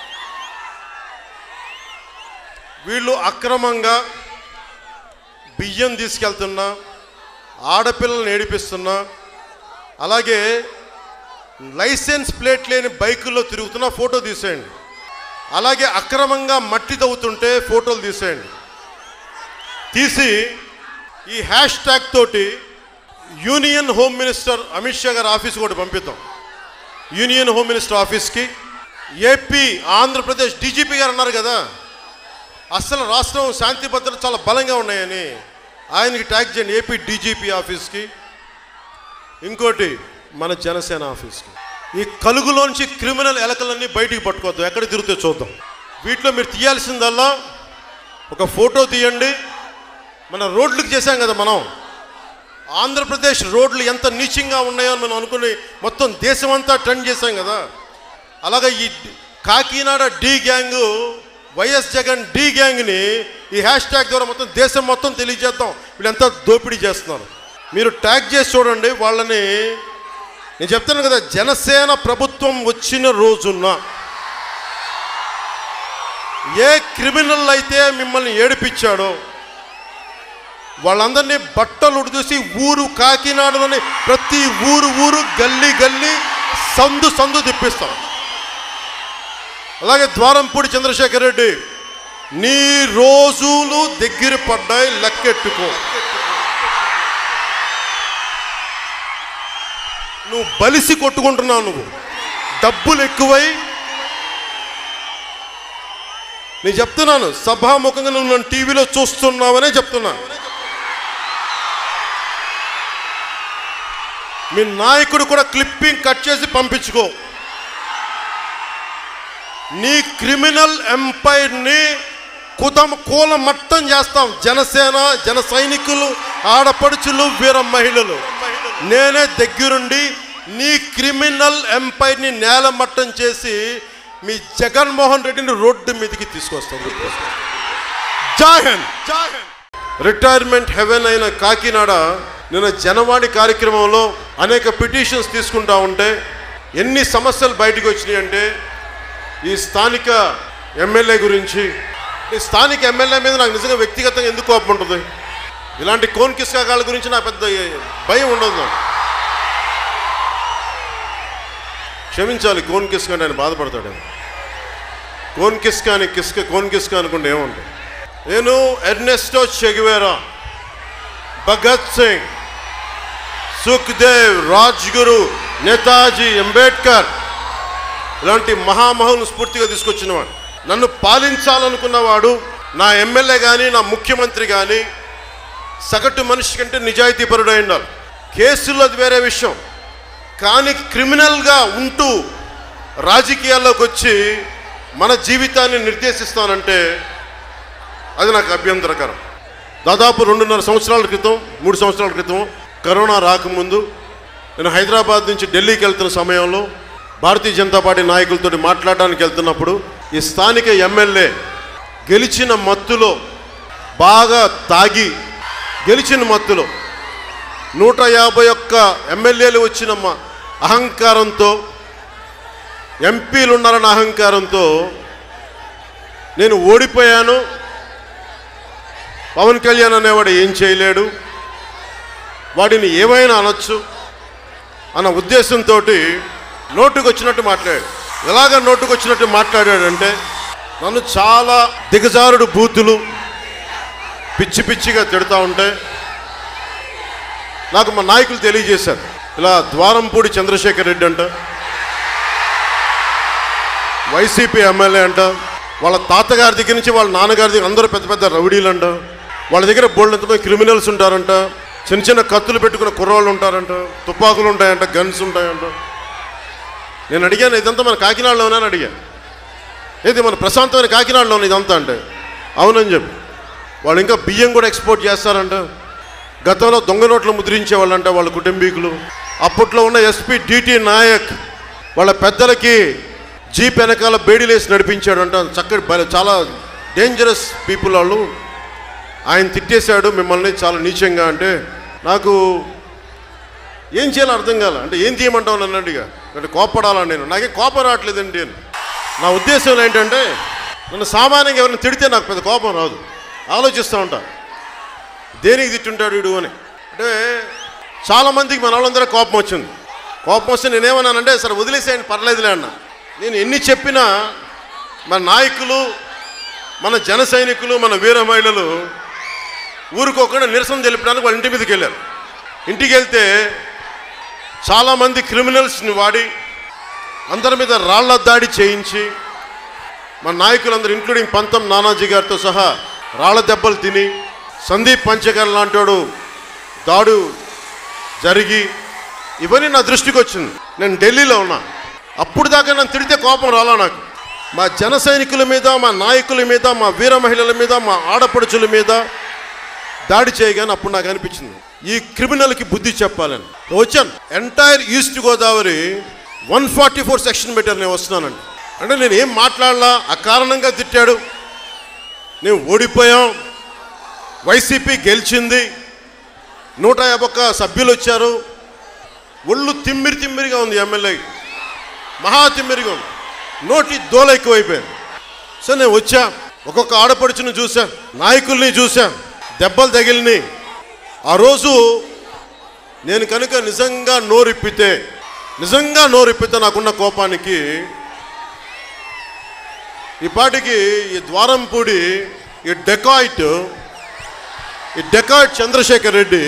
వీళ్ళు అక్రమంగా బియ్యం తీసుకెళ్తున్నా ఆడపిల్లల్ని ఏడిపిస్తున్నా అలాగే లైసెన్స్ ప్లేట్ లేని బైకుల్లో తిరుగుతున్న ఫోటో తీసేయండి అలాగే అక్రమంగా మట్టి తవ్వుతుంటే ఫోటోలు తీసేయండి తీసి ఈ హ్యాష్ ట్యాగ్ తోటి union home minister Amit Shah గారి ఆఫీస్ కూడా పంపిద్దాం యూనియన్ హోమ్ మినిస్టర్ ఆఫీస్కి ఏపీ ఆంధ్రప్రదేశ్ డీజీపీ గారు అన్నారు కదా అసలు రాష్ట్రం శాంతి భద్రత చాలా బలంగా ఉన్నాయని ఆయనకి ట్యాగ్ చేయండి ఏపీ డీజీపీ ఆఫీస్కి ఇంకోటి మన జనసేన ఆఫీస్కి ఈ కలుగులోంచి క్రిమినల్ ఎలకలన్నీ బయటికి పట్టుకోవద్దు ఎక్కడ తిరిగితే చూద్దాం వీటిలో మీరు తీయాల్సిందల్లా ఒక ఫోటో తీయండి మన రోడ్లకు చేశాం కదా మనం ఆంధ్రప్రదేశ్ రోడ్లు ఎంత నీచంగా ఉన్నాయో అని మనం అనుకుని మొత్తం దేశం అంతా ట్రెండ్ చేశాం కదా అలాగే ఈ Kakinada D gang YS Jagan D గ్యాంగ్ని ఈ హ్యాష్ ట్యాగ్ ద్వారా మొత్తం దేశం మొత్తం తెలియజేద్దాం వీళ్ళంతా దోపిడీ చేస్తున్నారు మీరు ట్యాగ్ చేసి చూడండి వాళ్ళని నేను చెప్తాను కదా జనసేన ప్రభుత్వం వచ్చిన రోజున ఏ క్రిమినల్ అయితే మిమ్మల్ని ఏడిపించాడో వాళ్ళందరినీ బట్టలు ఉడిదూసి ఊరు కాకినాడలోని ప్రతి ఊరు ఊరు గల్లీ గల్లీ సందు సందు తిప్పిస్తాం అలాగే ద్వారంపూడి చంద్రశేఖర్ రెడ్డి నీ రోజులు దగ్గర పడ్డాయి లెక్కెట్టుకో నువ్వు బలిసి కొట్టుకుంటున్నావు నువ్వు డబ్బులు ఎక్కువై నేను చెప్తున్నాను సభాముఖంగా నువ్వు నన్ను టీవీలో చూస్తున్నావనే చెప్తున్నాను మీ నాయకుడు కూడా క్లిప్పింగ్ కట్ చేసి పంపించుకో నీ క్రిమినల్ ఎంపైర్ని కుదం కూల మట్టం చేస్తాం జనసేన జన సైనికులు ఆడపడుచులు వీర మహిళలు నేనే దగ్గరుండి నీ క్రిమినల్ ఎంపైర్ని నేల మట్టం చేసి మీ జగన్మోహన్ రెడ్డిని రోడ్డు మీదకి తీసుకొస్తాం జాహెన్ రిటైర్మెంట్ హెవెన్ అయిన కాకినాడ నిన్న జనవాణి కార్యక్రమంలో అనేక పిటిషన్స్ తీసుకుంటా ఉంటే ఎన్ని సమస్యలు బయటకు వచ్చినాయి అంటే ఈ స్థానిక ఎమ్మెల్యే గురించి ఈ స్థానిక ఎమ్మెల్యే మీద నాకు నిజంగా వ్యక్తిగతంగా ఎందుకు కోపం ఉంటుంది ఇలాంటి కోన్ కిస్కాగాళ్ళ గురించి నాకు పెద్ద భయం ఉండదు నాకు క్షమించాలి కోన్ కిస్క అంటే ఆయన బాధపడతాడు కోన్ కిస్క అని కిస్క కోన్ కిస్క అనుకుంటే ఏముంటుంది నేను ఎర్నెస్టో చెగివేరా భగత్ సింగ్ సుఖ్దేవ్ రాజ్గురు నేతాజీ అంబేద్కర్ ఇలాంటి మహామహులను స్ఫూర్తిగా తీసుకొచ్చినవాడు నన్ను పాలించాలనుకున్నవాడు నా ఎమ్మెల్యే కానీ నా ముఖ్యమంత్రి కానీ సగటు మనిషి కంటే నిజాయితీపరుడై ఉండాలి కేసులు అది వేరే విషయం కానీ క్రిమినల్గా ఉంటూ రాజకీయాల్లోకి వచ్చి మన జీవితాన్ని నిర్దేశిస్తానంటే అది నాకు అభ్యంతరకరం దాదాపు రెండున్నర సంవత్సరాల క్రితం మూడు సంవత్సరాల క్రితం కరోనా రాకముందు నేను హైదరాబాద్ నుంచి ఢిల్లీకి వెళ్తున్న సమయంలో భారతీయ జనతా పార్టీ నాయకులతో మాట్లాడడానికి వెళ్తున్నప్పుడు ఈ స్థానిక ఎమ్మెల్యే గెలిచిన మత్తులో బాగా తాగి గెలిచిన మత్తులో నూట యాభై ఒక్క ఎమ్మెల్యేలు వచ్చిన మ- అహంకారంతో ఎంపీలు ఉన్నారన్న అహంకారంతో నేను ఓడిపోయాను పవన్ కళ్యాణ్ అనేవాడు ఏం చేయలేడు వాడిని ఏమైనా అనొచ్చు అన్న ఉద్దేశంతో నోటుకు వచ్చినట్టు మాట్లాడాడు ఎలాగ నోటుకు వచ్చినట్టు మాట్లాడాడంటే నన్ను చాలా దిగజారుడు బూతులు పిచ్చి పిచ్చిగా తిడతా ఉంటే నాకు మా నాయకులు తెలియజేశారు ఇలా ద్వారంపూడి చంద్రశేఖర్ రెడ్డి అంట వైసీపీ ఎమ్మెల్యే అంట వాళ్ళ తాతగారి దగ్గర నుంచి వాళ్ళ నాన్నగారి దగ్గర అందరూ పెద్ద పెద్ద రౌడీలు అంట వాళ్ళ దగ్గర బోల్డంతమంది క్రిమినల్స్ ఉంటారంట చిన్న చిన్న కత్తులు పెట్టుకున్న కుర్రాళ్ళు ఉంటారంట తుపాకులు ఉంటాయంట గన్స్ ఉంటాయంట నేను అడిగాను ఇదంతా మన కాకినాడలోనే అని అడిగాను ఏది మన ప్రశాంతమైన కాకినాడలోనే ఇదంతా అంటే అవునని చెప్పి వాళ్ళు ఇంకా బియ్యం కూడా ఎక్స్పోర్ట్ చేస్తారంట గతంలో దొంగ నోట్లు ముద్రించేవాళ్ళంట వాళ్ళ కుటుంబీకులు అప్పట్లో ఉన్న ఎస్పీ డిటి నాయక్ వాళ్ళ పెద్దలకి జీప్ వెనకాల బేడీలేసి నడిపించాడంట చక్కటి భలే- చాలా డేంజరస్ పీపుల్ వాళ్ళు ఆయన తిట్టేశాడు మిమ్మల్ని చాలా నీచంగా అంటే నాకు ఏం చేయాలో అర్థం కాల అంటే ఏం తీయమంటావు నన్ను అడిగా అంటే కోపడాలా నేను నాకేం కోపం రావట్లేదండి అని నా ఉద్దేశం ఏంటంటే నన్ను సామాన్యంగా ఎవరైనా తిడితే నాకు పెద్ద కోపం రాదు ఆలోచిస్తూ ఉంటా దేనికి తిట్టుంటాడు వీడు అని అంటే చాలామందికి మన వాళ్ళందరూ కోపం వచ్చింది కోపం వస్తే నేనేమన్నానంటే సరే వదిలేసేయండి పర్లేదులే అన్న నేను ఎన్ని చెప్పినా మన నాయకులు మన జన సైనికులు మన వీర మహిళలు ఊరుకోకుండా నిరసన తెలిపడానికి వాళ్ళ ఇంటి మీదకి వెళ్ళారు ఇంటికి వెళ్తే చాలామంది క్రిమినల్స్ని వాడి అందరి మీద రాళ్ల దాడి చేయించి మన నాయకులందరూ ఇంక్లూడింగ్ పంతం నానాజీ గారితో సహా రాళ్ల దెబ్బలు తిని సందీప్ పంచకర్ లాంటివాడు దాడు జరిగి ఇవన్నీ నా దృష్టికి వచ్చింది నేను ఢిల్లీలో ఉన్నా అప్పుడు దాకా నన్ను తిడితే కోపం రాలా నాకు మా జన సైనికుల మీద మా నాయకుల మీద మా వీర మహిళల మీద మా ఆడపడుచుల మీద దాడి చేయగానే అప్పుడు నాకు అనిపించింది ఈ క్రిమినల్కి బుద్ధి చెప్పాలని వచ్చాను entire East Godavari one forty four section పెట్టారు నేను వస్తున్నానండి అంటే నేను ఏం మాట్లాడలా అకారణంగా తిట్టాడు నేను ఓడిపోయాం వైసీపీ గెలిచింది నూట యాభై ఒక్క సభ్యులు వచ్చారు ఒళ్ళు తిమ్మిరి తిమ్మిరిగా ఉంది ఎమ్మెల్యే మహా తిమ్మిరిగా ఉంది నోటి దోల ఎక్కువైపోయింది సో నేను వచ్చా ఒక్కొక్క ఆడపడుచుని చూసా నాయకుల్ని చూసా దెబ్బలు తగిలిని ఆ రోజు నేను కనుక నిజంగా నోరిప్పితే నిజంగా నోరిప్పితే నాకున్న కోపానికి ఈ పాటికి ఈ ద్వారంపూడి ఈ డెకాయిట్ ఈ డెకాయిట్ చంద్రశేఖర్ రెడ్డి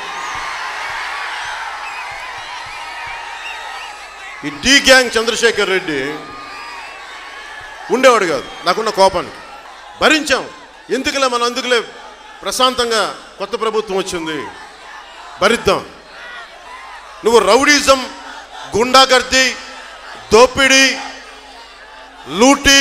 ఈ డి గ్యాంగ్ చంద్రశేఖర్ రెడ్డి ఉండేవాడు కాదు నాకున్న కోపానికి భరించాం ఎందుకులే మన అందుకులే ప్రశాంతంగా కొత్త ప్రభుత్వం వచ్చింది భరిద్దాం నువ్వు రౌడీజం గుండాగర్ది దోపిడీ లూటీ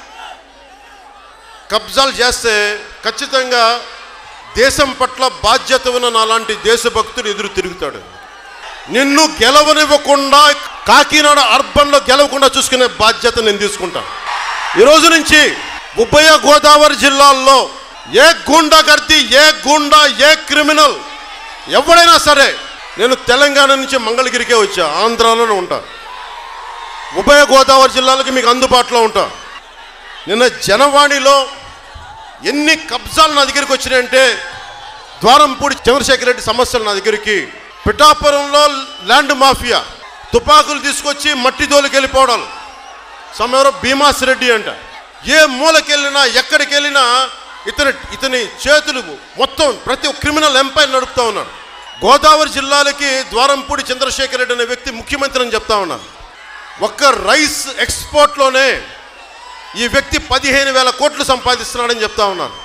కబ్జాలు చేస్తే ఖచ్చితంగా దేశం పట్ల బాధ్యత ఉన్న నాలాంటి దేశభక్తుడు ఎదురు తిరుగుతాడు నిన్ను గెలవనివ్వకుండా కాకినాడ అర్బన్లో గెలవకుండా చూసుకునే బాధ్యత నేను తీసుకుంటాను ఈ రోజు నుంచి ఉభయ గోదావరి జిల్లాల్లో ఏ గూండాగర్ది ఏ గూండా ఏ క్రిమినల్ ఎవడైనా సరే నేను తెలంగాణ నుంచి మంగళగిరికే వచ్చా ఆంధ్రాలోనే ఉంటా ఉభయ గోదావరి జిల్లాలకి మీకు అందుబాటులో ఉంటా నిన్న జనవాణిలో ఎన్ని కబ్జాలు నా దగ్గరికి వచ్చినాయంటే ద్వారంపూడి చంద్రశేఖర్ రెడ్డి సమస్యలు నా దగ్గరికి పిఠాపురంలో ల్యాండ్ మాఫియా తుపాకులు తీసుకొచ్చి మట్టి దోలికి వెళ్ళిపోవడాలు సమయంలో భీమాస్ రెడ్డి అంట ఏ మూలకెళ్ళినా ఎక్కడికి వెళ్ళినా ఇతని ఇతని చేతులు మొత్తం ప్రతి ఒక్క క్రిమినల్ ఎంపైర్ నడుపుతా ఉన్నాడు గోదావరి జిల్లాలకి ద్వారంపూడి చంద్రశేఖర్ రెడ్డి అనే వ్యక్తి ముఖ్యమంత్రి అని చెప్తా ఉన్నాను ఒక్క రైస్ ఎక్స్పోర్ట్లోనే ఈ వ్యక్తి పదిహేను వేల కోట్లు సంపాదిస్తున్నాడని చెప్తా ఉన్నాను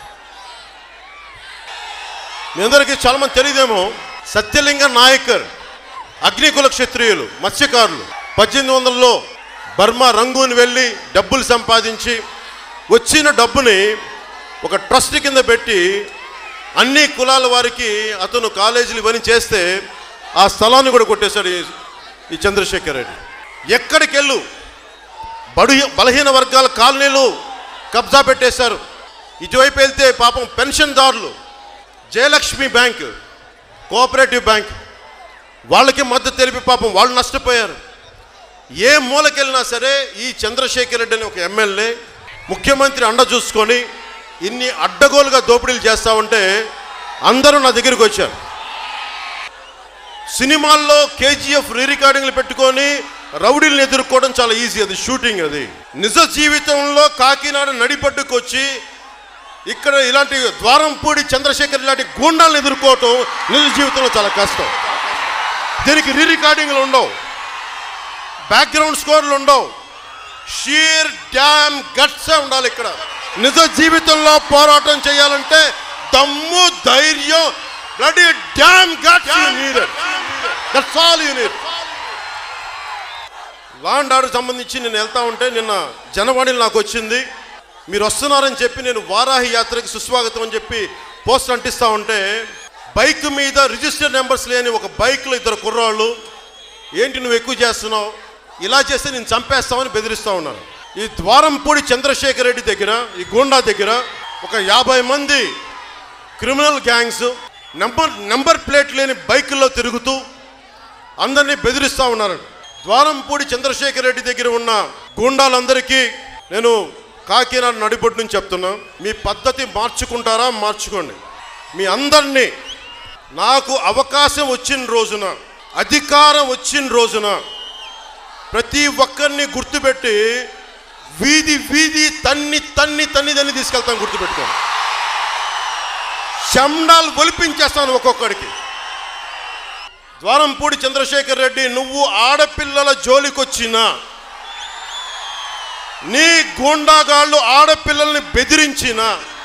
మీ అందరికీ చాలా మంది తెలియదేమో సత్యలింగ నాయకర్ అగ్నికుల క్షత్రియులు మత్స్యకారులు పద్దెనిమిది వందలలో బర్మా రంగూన్ వెళ్ళి డబ్బులు సంపాదించి వచ్చిన డబ్బుని ఒక ట్రస్ట్ కింద పెట్టి అన్ని కులాల వారికి అతను కాలేజీలు ఇవన్నీ చేస్తే ఆ స్థలాన్ని కూడా కొట్టేశాడు ఈ- ఈ చంద్రశేఖర్ రెడ్డి ఎక్కడికి వెళ్ళు బడు బలహీన వర్గాల కాలనీలు కబ్జా పెట్టేశారు ఇటువైపు వెళ్తే పాపం పెన్షన్దారులు జయలక్ష్మి బ్యాంక్ కోఆపరేటివ్ బ్యాంక్ వాళ్ళకి మద్దతు తెలిపి పాపం వాళ్ళు నష్టపోయారు ఏ మూలకెళ్ళినా సరే ఈ చంద్రశేఖర్ రెడ్డి అనే ఒక ఎమ్మెల్యే ముఖ్యమంత్రి అండ చూసుకొని ఇన్ని అడ్డగోలుగా దోపిడీలు చేస్తా ఉంటే అందరూ నా దగ్గరికి వచ్చారు సినిమాల్లో కేజీఎఫ్ రీ రికార్డింగ్లు పెట్టుకొని రౌడీలను ఎదుర్కోవడం చాలా ఈజీ అది షూటింగ్ అది నిజ జీవితంలో కాకినాడ నడిపడ్డుకు వచ్చి ఇక్కడ ఇలాంటి ద్వారంపూడి చంద్రశేఖర్ ఇలాంటి గూండాలను ఎదుర్కోవటం నిజ జీవితంలో చాలా కష్టం దీనికి రీ రికార్డింగ్లు ఉండవు బ్యాక్గ్రౌండ్ స్కోర్లు ఉండవు షీర్ డ్యామ్ గట్సే ఉండాలి ఇక్కడ నిజ జీవితంలో పోరాటం చేయాలంటే దమ్ము ధైర్యం bloody damn guts you need that's all you need law and order సంబంధించి నేను వెళ్తా ఉంటే నిన్న జనవాణిలో నాకు వచ్చింది మీరు వస్తున్నారని చెప్పి నేను వారాహి యాత్రకి సుస్వాగతం అని చెప్పి పోస్ట్ అంటిస్తా ఉంటే బైక్ మీద రిజిస్టర్ నెంబర్స్ లేని ఒక బైక్లో ఇద్దరు కుర్రాళ్ళు ఏంటి నువ్వు ఎక్కువ చేస్తున్నావు ఇలా చేస్తే నేను చంపేస్తామని బెదిరిస్తా ఉన్నాను ఈ ద్వారంపూడి చంద్రశేఖర్ రెడ్డి దగ్గర ఈ గూండా దగ్గర ఒక యాభై మంది criminal gangs number number plate లేని బైకుల్లో తిరుగుతూ అందరినీ బెదిరిస్తా ఉన్నారు ద్వారంపూడి చంద్రశేఖర్ రెడ్డి దగ్గర ఉన్న గూండాలందరికీ నేను కాకినాడ నడిబొడ్డు నుంచి చెప్తున్నా మీ పద్ధతి మార్చుకుంటారా మార్చుకోండి మీ అందరినీ నాకు అవకాశం వచ్చిన రోజున అధికారం వచ్చిన రోజున ప్రతి ఒక్కరిని గుర్తుపెట్టి వీధి వీధి తన్ని తన్ని తన్ని తన్ని తీసుకెళ్తాను గుర్తుపెట్టుకోండి చండాలు ఒలిపించేస్తాను ఒక్కొక్కడికి ద్వారంపూడి చంద్రశేఖర్ రెడ్డి నువ్వు ఆడపిల్లల జోలికొచ్చినా నీ గూండాగాళ్ళు ఆడపిల్లల్ని బెదిరించిన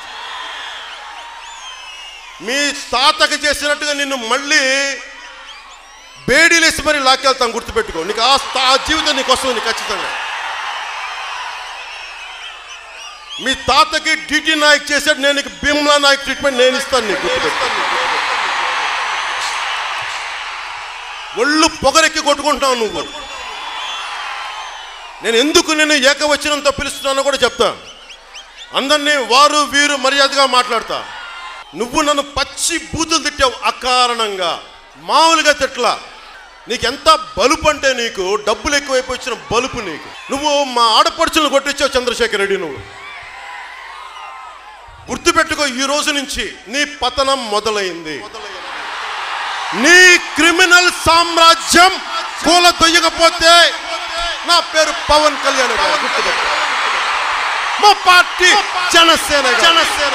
మీ తాతకి చేసినట్టుగా నిన్ను మళ్ళీ బేడీలేసి మరి లాక్కెళ్తాం గుర్తుపెట్టుకో నీకు ఆ స్థా- ఆ జీవితం నీకు వస్తుంది నీకు ఖచ్చితంగా మీ తాతకి డిటి నాయక్ చేశాడు నేను నీకు భీమ్లా నాయక్ ట్రీట్మెంట్ నేను ఇస్తాను నీకు గుర్తుపెట్టుకో ఒళ్ళు పొగరెక్కి కొట్టుకుంటున్నావు నువ్వు నేను ఎందుకు నేను ఏకవచనంతో పిలుస్తున్నానో కూడా చెప్తా అందరినీ వారు వీరు మర్యాదగా మాట్లాడతా నువ్వు నన్ను పచ్చి బూతులు తిట్టావు అకారణంగా మామూలుగా తిట్లా నీకు ఎంత బలుపు అంటే నీకు డబ్బులు ఎక్కువైపోయి వచ్చిన బలుపు నీకు నువ్వు మా ఆడపడుచులను కొట్టించావు చంద్రశేఖర్ రెడ్డి నువ్వు గుర్తుపెట్టుకో ఈ రోజు నుంచి నీ పతనం మొదలైంది నీ క్రిమినల్ సామ్రాజ్యం కూల దొయ్యకపోతే నా పేరు పవన్ కళ్యాణ్ గారు గుర్తుపెట్టుకో మా పార్టీ జనసేన జనసేన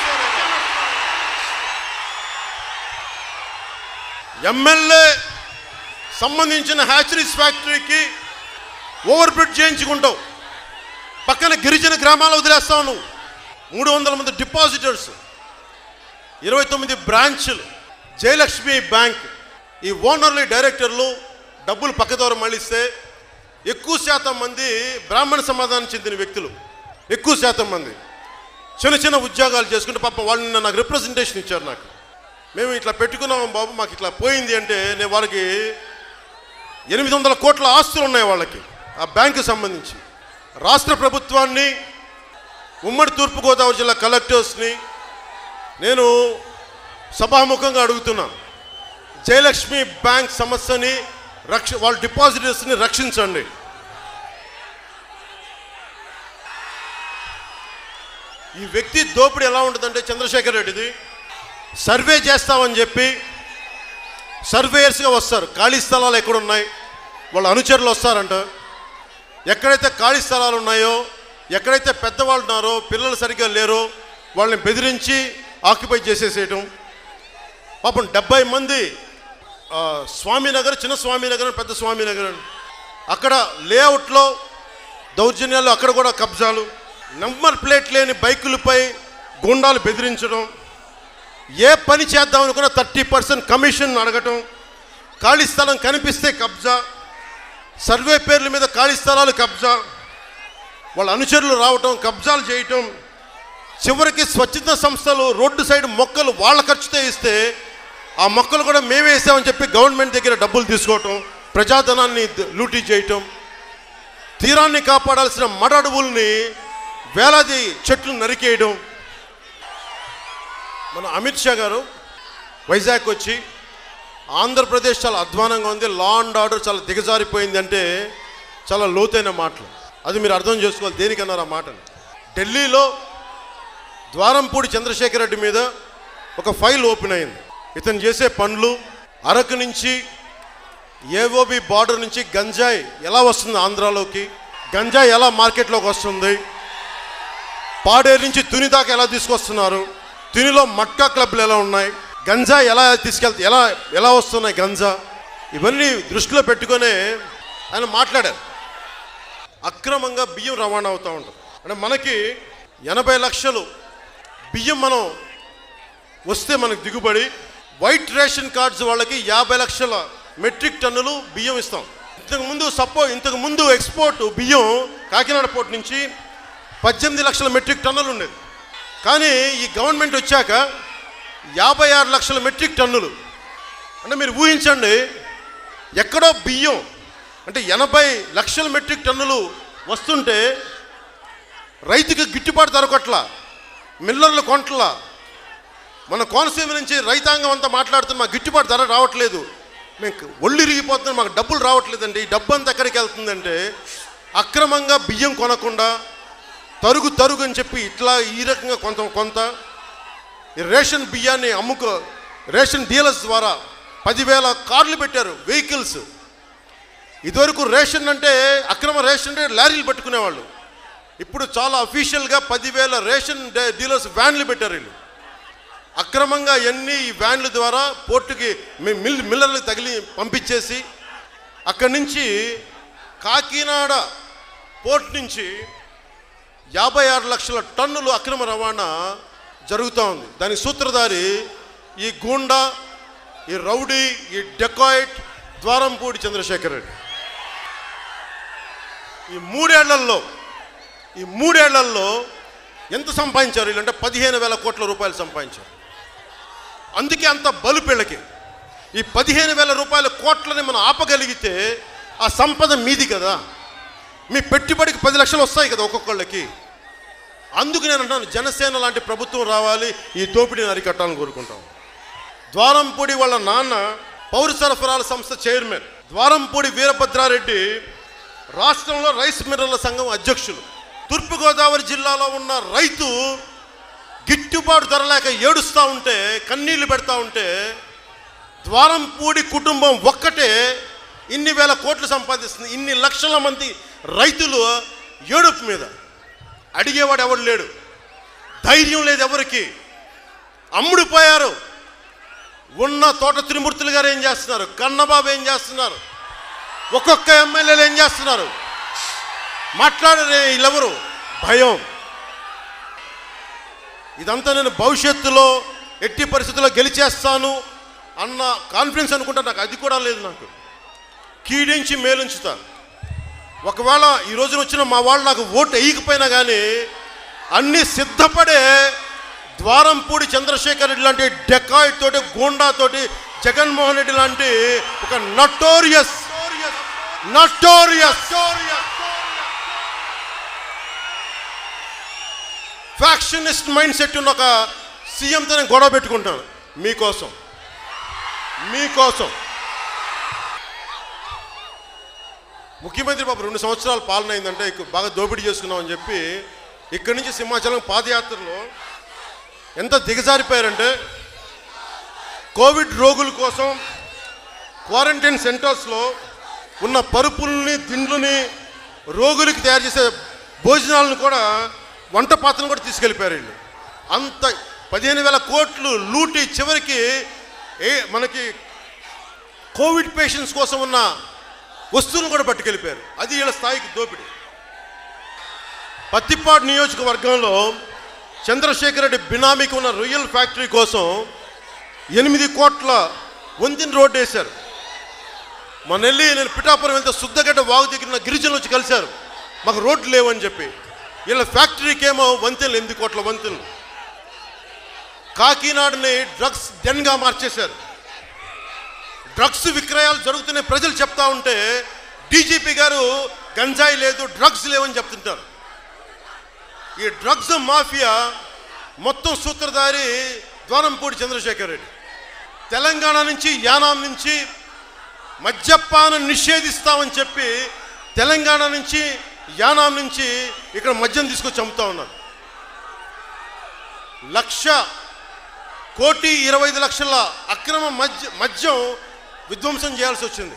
ఎమ్మెల్యే సంబంధించిన హ్యాచరీస్ ఫ్యాక్టరీకి ఓవర్ బ్రిడ్జ్ చేయించుకుంటావు పక్కన గిరిజన గ్రామాలు వదిలేస్తావు నువ్వు మూడు వందల మంది డిపాజిటర్స్ ఇరవై తొమ్మిది బ్రాంచ్లు జయలక్ష్మి బ్యాంక్ ఈ ఓనర్లు డైరెక్టర్లు డబ్బులు పక్కదోర మళ్ళిస్తే ఎక్కువ శాతం మంది బ్రాహ్మణ సమాధానం చెందిన వ్యక్తులు ఎక్కువ శాతం మంది చిన్న చిన్న ఉద్యోగాలు చేసుకుంటే పాపం వాళ్ళు నిన్న నాకు రిప్రజెంటేషన్ ఇచ్చారు నాకు మేము ఇట్లా పెట్టుకున్నాం బాబు మాకు ఇట్లా పోయింది అంటే నేను వాళ్ళకి ఎనిమిది వందల కోట్ల ఆస్తులు ఉన్నాయి వాళ్ళకి ఆ బ్యాంకు సంబంధించి రాష్ట్ర ప్రభుత్వాన్ని ఉమ్మడి తూర్పుగోదావరి జిల్లా కలెక్టర్స్ని నేను సభాముఖంగా అడుగుతున్నాను జయలక్ష్మి బ్యాంక్ సమస్యని రక్ష వాళ్ళ డిపాజిటర్స్ని రక్షించండి ఈ వ్యక్తి దోపిడీ ఎలా ఉంటుందంటే చంద్రశేఖర్ రెడ్డిది సర్వే చేస్తామని చెప్పి సర్వేయర్స్గా వస్తారు ఖాళీ స్థలాలు ఎక్కడ ఉన్నాయి వాళ్ళ అనుచరులు వస్తారంట ఎక్కడైతే ఖాళీ స్థలాలు ఉన్నాయో ఎక్కడైతే పెద్దవాళ్ళు ఉన్నారో పిల్లలు సరిగ్గా లేరో వాళ్ళని బెదిరించి ఆక్యుపై చేసేసేయటం పాపం డెబ్బై మంది ఆ, స్వామినగర్ చిన్న స్వామినగర్ పెద్ద స్వామినగర్ అని. అక్కడ లేఅవుట్లో దౌర్జన్యాలు అక్కడ కూడా కబ్జాలు నంబర్ ప్లేట్ లేని బైకులపై గుండాలు బెదిరించడం ఏ పని చేద్దాం అనుకున్నా థర్టీ పర్సెంట్ కమిషన్ అడగటం ఖాళీ స్థలం కనిపిస్తే కబ్జా సర్వే పేర్ల మీద ఖాళీ స్థలాలు కబ్జా వాళ్ళ అనుచరులు రావటం కబ్జాలు చేయటం చివరికి స్వచ్ఛత సంస్థలు రోడ్డు సైడ్ మొక్కలు వాళ్ళ ఖర్చుతో ఇస్తే ఆ మొక్కలు కూడా మేమే వేసామని చెప్పి గవర్నమెంట్ దగ్గర డబ్బులు తీసుకోవటం ప్రజాధనాన్ని ద- లూటీ చేయటం తీరాన్ని కాపాడాల్సిన మడ అడవుల్ని వేలాది చెట్లు నరికేయడం మన అమిత్ షా గారు వైజాగ్ వచ్చి ఆంధ్రప్రదేశ్ చాలా అధ్వానంగా ఉంది లా అండ్ ఆర్డర్ చాలా దిగజారిపోయింది అంటే చాలా లోతైన మాటలు అది మీరు అర్థం చేసుకోవాలి దేనికన్నారు ఆ మాటలు ఢిల్లీలో ద్వారంపూడి చంద్రశేఖర్ రెడ్డి మీద ఒక ఫైల్ ఓపెన్ అయింది ఇతను చేసే పనులు అరకు నుంచి ఏఓబి బార్డర్ నుంచి గంజాయి ఎలా వస్తుంది ఆంధ్రాలోకి గంజాయి ఎలా మార్కెట్లోకి వస్తుంది పాడేరు నుంచి తుని దాకా ఎలా తీసుకొస్తున్నారు తునిలో మట్కా క్లబ్లు ఎలా ఉన్నాయి గంజా ఎలా తీసుకెళ్తా ఎలా ఎలా వస్తున్నాయి గంజా ఇవన్నీ దృష్టిలో పెట్టుకునే ఆయన మాట్లాడారు అక్రమంగా బియ్యం రవాణా అవుతూ ఉంటుంది అంటే మనకి ఎనభై లక్షలు బియ్యం మనం వస్తే మనకు దిగుబడి వైట్ రేషన్ కార్డ్స్ వాళ్ళకి యాభై లక్షల మెట్రిక్ టన్నులు బియ్యం ఇస్తాం ఇంతకు ముందు సపో ఇంతకు ముందు ఎక్స్పోర్ట్ బియ్యం కాకినాడ పోర్ట్ నుంచి పద్దెనిమిది లక్షల మెట్రిక్ టన్నులు ఉండేది కానీ ఈ గవర్నమెంట్ వచ్చాక యాభై ఆరు లక్షల మెట్రిక్ టన్నులు అంటే మీరు ఊహించండి ఎక్కడో బియ్యం అంటే ఎనభై లక్షల మెట్రిక్ టన్నులు వస్తుంటే రైతుకి గిట్టుబాటు దొరకట్ల మిల్లర్లు కొంటల మన కోనసీమ నుంచి రైతాంగం అంతా మాట్లాడుతున్న మాకు గిట్టుబాటు ధర రావట్లేదు మేము ఒళ్ళు ఇరిగిపోతున్నాం మాకు డబ్బులు రావట్లేదండి ఈ డబ్బు అంతా ఎక్కడికి వెళ్తుందంటే అక్రమంగా బియ్యం కొనకుండా తరుగు తరుగు అని చెప్పి ఇట్లా ఈ రకంగా కొంత కొంత ఈ రేషన్ బియ్యాన్ని అమ్ముకో రేషన్ డీలర్స్ ద్వారా పదివేల కార్లు పెట్టారు వెహికల్స్ ఇదివరకు రేషన్ అంటే అక్రమ రేషన్ అంటే లారీలు పట్టుకునేవాళ్ళు ఇప్పుడు చాలా అఫీషియల్గా పదివేల రేషన్ డే- డీలర్స్ వ్యాన్లు పెట్టారు వీళ్ళు అక్రమంగా ఎన్ని ఈ వ్యాన్ల ద్వారా పోర్టుకి మీ- మిల్ మిల్లర్లకు తగిలి పంపించేసి అక్కడి నుంచి కాకినాడ పోర్ట్ నుంచి యాభై ఆరు లక్షల టన్నులు అక్రమ రవాణా జరుగుతూ ఉంది దాని సూత్రధారి ఈ గూండా ఈ రౌడీ ఈ డెకాయిట్ ద్వారంపూడి చంద్రశేఖర్ రెడ్డి ఈ మూడేళ్లలో ఈ మూడేళ్లలో ఎంత సంపాదించారు వీళ్ళంటే పదిహేను వేల కోట్ల రూపాయలు సంపాదించారు అందుకే అంత బలు పిల్లకి ఈ పదిహేను వేల రూపాయల కోట్లని మనం ఆపగలిగితే ఆ సంపద మీది కదా మీ పెట్టుబడికి పది లక్షలు వస్తాయి కదా ఒక్కొక్కళ్ళకి అందుకు నేను అంటాను జనసేన లాంటి ప్రభుత్వం రావాలి ఈ దోపిడీని అరికట్టాలని కోరుకుంటాం ద్వారంపూడి వాళ్ళ నాన్న పౌర సరఫరాల సంస్థ చైర్మన్ ద్వారంపూడి వీరభద్రారెడ్డి రాష్ట్రంలో రైస్ మిల్లర్ల సంఘం అధ్యక్షులు తూర్పుగోదావరి జిల్లాలో ఉన్న రైతు గిట్టుబాటు ధర లేక ఏడుస్తూ ఉంటే కన్నీళ్లు పెడతా ఉంటే ద్వారంపూడి కుటుంబం ఒక్కటే ఇన్ని వేల కోట్లు సంపాదిస్తుంది ఇన్ని లక్షల మంది రైతులు ఏడుపు మీద అడిగేవాడు ఎవడు లేడు ధైర్యం లేదు ఎవరికి అమ్ముడిపోయారు ఉన్న తోట త్రిమూర్తులు గారు ఏం చేస్తున్నారు కన్నబాబు ఏం చేస్తున్నారు ఒక్కొక్క ఎమ్మెల్యేలు ఏం చేస్తున్నారు మాట్లాడరే వీళ్ళెవరు భయం ఇదంతా నేను భవిష్యత్తులో ఎట్టి పరిస్థితుల్లో గెలిచేస్తాను అన్న కాన్ఫిడెన్స్ అనుకుంటా నాకు అది కూడా లేదు నాకు కీడించి మేలుంచుతా ఒకవేళ ఈ రోజున వచ్చిన మా వాళ్ళు నాకు ఓటు వేయకపోయినా కానీ అన్ని సిద్ధపడే ద్వారంపూడి చంద్రశేఖర్ రెడ్డి లాంటి డెకాయిట్ తోటి గూండా తోటి జగన్మోహన్ రెడ్డి లాంటి ఒక notorious notorious factionist mind set ఉన్న ఒక సీఎంతో నేను గొడవ పెట్టుకుంటాను మీకోసం మీకోసం ముఖ్యమంత్రి బాబు రెండు సంవత్సరాలు పాలన అయిందంటే ఇక బాగా దోపిడీ చేసుకున్నామని చెప్పి ఇక్కడి నుంచి సింహాచలం పాదయాత్రలో ఎంత దిగజారిపోయారంటే కోవిడ్ రోగుల కోసం క్వారంటైన్ సెంటర్స్లో ఉన్న పరుపుల్ని దిండ్లని రోగులకి తయారు చేసే భోజనాలను కూడా వంట పాత్రలను కూడా తీసుకెళ్ళిపోయారు వీళ్ళు అంత పదిహేను వేల కోట్లు లూటి చివరికి ఏ మనకి కోవిడ్ పేషెంట్స్ కోసం ఉన్న వస్తువులను కూడా పట్టుకెళ్ళిపోయారు అది వీళ్ళ స్థాయికి దోపిడీ పత్తిపాడు నియోజకవర్గంలో చంద్రశేఖర్ రెడ్డి బినామీకి ఉన్న రొయ్యల్ ఫ్యాక్టరీ కోసం ఎనిమిది కోట్ల వంతిన రోడ్డు వేశారు మన వెళ్ళి నేను పిఠాపురం వెళ్తే శుద్ధగడ్డ వాగు దగ్గర ఉన్న గిరిజనులు వచ్చి కలిశారు మాకు రోడ్లు లేవని చెప్పి వీళ్ళ ఫ్యాక్టరీకి ఏమో వంతెనలు ఎనిమిది కోట్ల వంతెనలు కాకినాడని డ్రగ్స్ డెన్గా మార్చేశారు డ్రగ్స్ విక్రయాలు జరుగుతున్నాయి ప్రజలు చెప్తా ఉంటే డీజీపీ గారు గంజాయి లేదు డ్రగ్స్ లేవని చెప్తుంటారు ఈ డ్రగ్స్ మాఫియా మొత్తం సూత్రధారి ద్వారంపూడి చంద్రశేఖర్ రెడ్డి తెలంగాణ నుంచి యానాం నుంచి మద్యపానం నిషేధిస్తామని చెప్పి తెలంగాణ నుంచి యానాం నుంచి ఇక్కడ మద్యం తీసుకొచ్చి అమ్ముతా ఉన్నారు లక్ష కోటి ఇరవై ఐదు లక్షల అక్రమ మద్య మద్యం విధ్వంసం చేయాల్సి వచ్చింది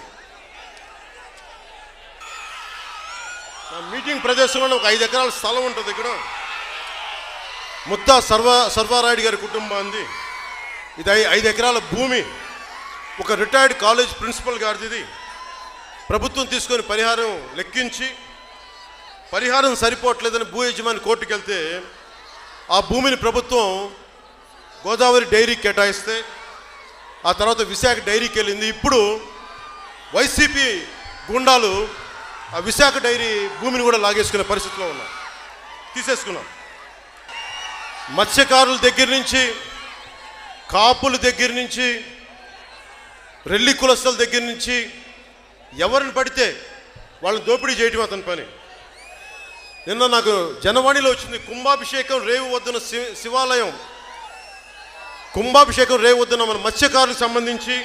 నా మీటింగ్ ప్రదేశంలో ఒక ఐదు ఎకరాల స్థలం ఉంటుంది ఇక్కడ ముత్తా సర్వ సర్వారాయుడు గారి కుటుంబాంది ఇది ఐ- ఐదు ఎకరాల భూమి ఒక రిటైర్డ్ కాలేజ్ ప్రిన్సిపల్ గారిది ఇది ప్రభుత్వం తీసుకొని పరిహారం లెక్కించి పరిహారం సరిపోవట్లేదని భూ యజమాని కోర్టుకు వెళ్తే ఆ భూమిని ప్రభుత్వం గోదావరి డైరీకి కేటాయిస్తే ఆ తర్వాత విశాఖ డైరీకి వెళ్ళింది ఇప్పుడు వైసీపీ గుండాలు ఆ విశాఖ డైరీ భూమిని కూడా లాగేసుకునే పరిస్థితిలో ఉన్నారు తీసేసుకున్నాం మత్స్యకారుల దగ్గర నుంచి కాపుల దగ్గర నుంచి రెల్లి కులస్తుల దగ్గర నుంచి ఎవరిని పడితే వాళ్ళని దోపిడీ చేయటం అతని పని నిన్న నాకు జనవాణిలో వచ్చింది కుంభాభిషేకం రేవు వద్దున శి- శివాలయం కుంభాభిషేకం రేవు వద్దున మన మత్స్యకారులకు సంబంధించి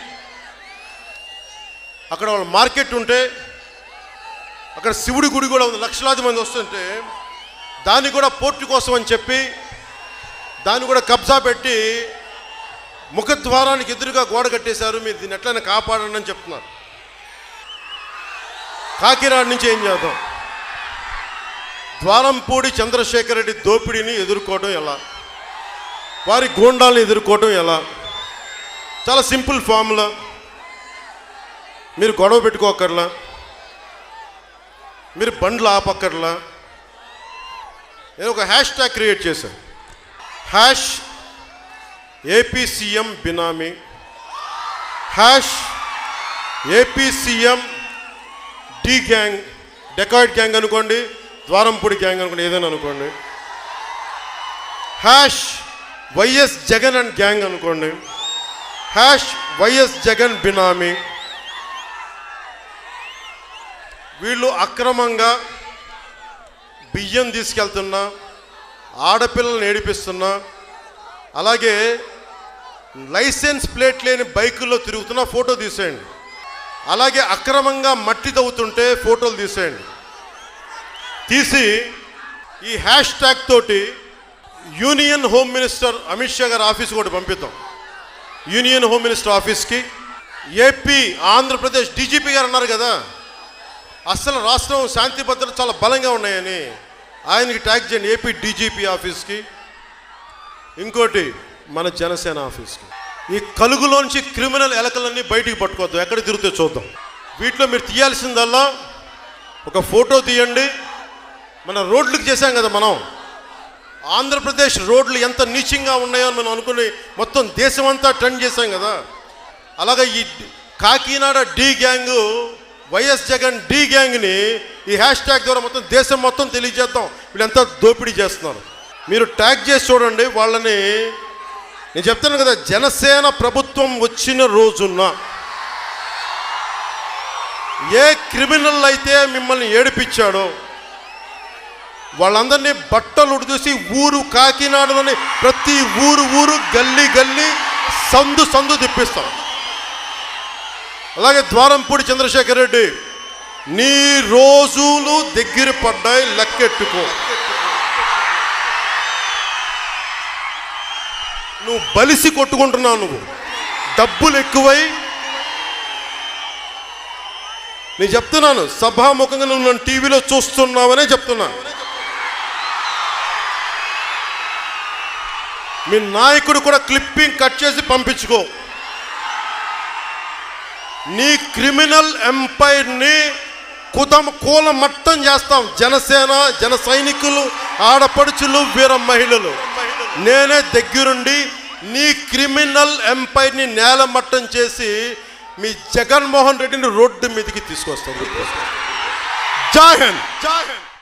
అక్కడ వాళ్ళ మార్కెట్ ఉంటే అక్కడ శివుడి గుడి కూడా ఉంది లక్షలాది మంది వస్తుంటే దాన్ని కూడా పోర్టు కోసం అని చెప్పి దాన్ని కూడా కబ్జా పెట్టి ముఖద్వారానికి ఎదురుగా గోడ కట్టేశారు మీరు దీన్ని ఎట్లయినా కాపాడండి అని చెప్తున్నారు కాకినాడ నుంచి ఏం చేద్దాం ద్వారంపూడి చంద్రశేఖర్ రెడ్డి దోపిడీని ఎదుర్కోవడం ఎలా వారి గూండాలను ఎదుర్కోవడం ఎలా చాలా సింపుల్ ఫార్ములా మీరు గొడవ పెట్టుకోకర్లా మీరు బండ్లు ఆపక్కర్లా నేను ఒక హ్యాష్ ట్యాగ్ క్రియేట్ చేశాను hash AP CM benami hash AP CM D gang dacoit gang అనుకోండి ద్వారంపూడి గ్యాంగ్ అనుకోండి ఏదైనా అనుకోండి hash YS Jagan and gang అనుకోండి హ్యాష్ వైఎస్ జగన్ బినామీ వీళ్ళు అక్రమంగా బియ్యం తీసుకెళ్తున్నా ఆడపిల్లల్ని ఏడిపిస్తున్నా అలాగే లైసెన్స్ ప్లేట్ లేని బైకుల్లో తిరుగుతున్న ఫోటో తీసేయండి అలాగే అక్రమంగా మట్టి తవ్వుతుంటే ఫోటోలు తీసేయండి తీసి ఈ హ్యాష్ ట్యాగ్ తోటి union home minister Amit Shah గారి ఆఫీస్ కూడా పంపిద్దాం యూనియన్ హోమ్ మినిస్టర్ ఆఫీస్కి ఏపీ ఆంధ్రప్రదేశ్ డీజీపీ గారు అన్నారు కదా అసలు రాష్ట్రం శాంతి భద్రత చాలా బలంగా ఉన్నాయని ఆయనకి ట్యాగ్ చేయండి ఏపీ డీజీపీ ఆఫీస్కి ఇంకోటి మన జనసేన ఆఫీస్కి ఈ కలుగులోంచి క్రిమినల్ ఎలకలన్నీ బయటికి పట్టుకోవద్దు ఎక్కడ తిరిగితే చూద్దాం వీటిలో మీరు తీయాల్సిందల్లా ఒక ఫోటో తీయండి మన రోడ్లకు చేశాం కదా మనం ఆంధ్రప్రదేశ్ రోడ్లు ఎంత నీచంగా ఉన్నాయో అని మనం అనుకుని మొత్తం దేశమంతా టర్న్ చేశాం కదా అలాగే ఈ Kakinada D gang YS Jagan D గ్యాంగ్ని ఈ హ్యాష్ ట్యాగ్ ద్వారా మొత్తం దేశం మొత్తం తెలియజేద్దాం వీళ్ళంతా దోపిడీ చేస్తున్నారు మీరు ట్యాగ్ చేసి చూడండి వాళ్ళని నేను చెప్తాను కదా జనసేన ప్రభుత్వం వచ్చిన రోజున ఏ క్రిమినల్ అయితే మిమ్మల్ని ఏడిపించాడో వాళ్ళందరినీ బట్టలు ఉడిదూసి ఊరు కాకినాడలోని ప్రతి ఊరు ఊరు గల్లీ గల్లీ సందు సందు తిప్పిస్తాం అలాగే ద్వారంపూడి చంద్రశేఖర్ రెడ్డి నీ రోజులు దగ్గర పడ్డాయి లెక్కెట్టుకో నువ్వు బలిసి కొట్టుకుంటున్నావు నువ్వు డబ్బులు ఎక్కువై నేను చెప్తున్నాను సభాముఖంగా నువ్వు నన్ను టీవీలో చూస్తున్నావనే చెప్తున్నాను మీ నాయకుడు కూడా క్లిప్పింగ్ కట్ చేసి పంపించుకో నీ క్రిమినల్ ఎంపైర్ని కుదం కూల మట్టం చేస్తాం జనసేన జన సైనికులు ఆడపడుచులు వీర మహిళలు నేనే దగ్గరుండి నీ క్రిమినల్ ఎంపైర్ని నేల మట్టం చేసి మీ జగన్మోహన్ రెడ్డిని రోడ్డు మీదకి తీసుకొస్తాం జాహన్ జాహన్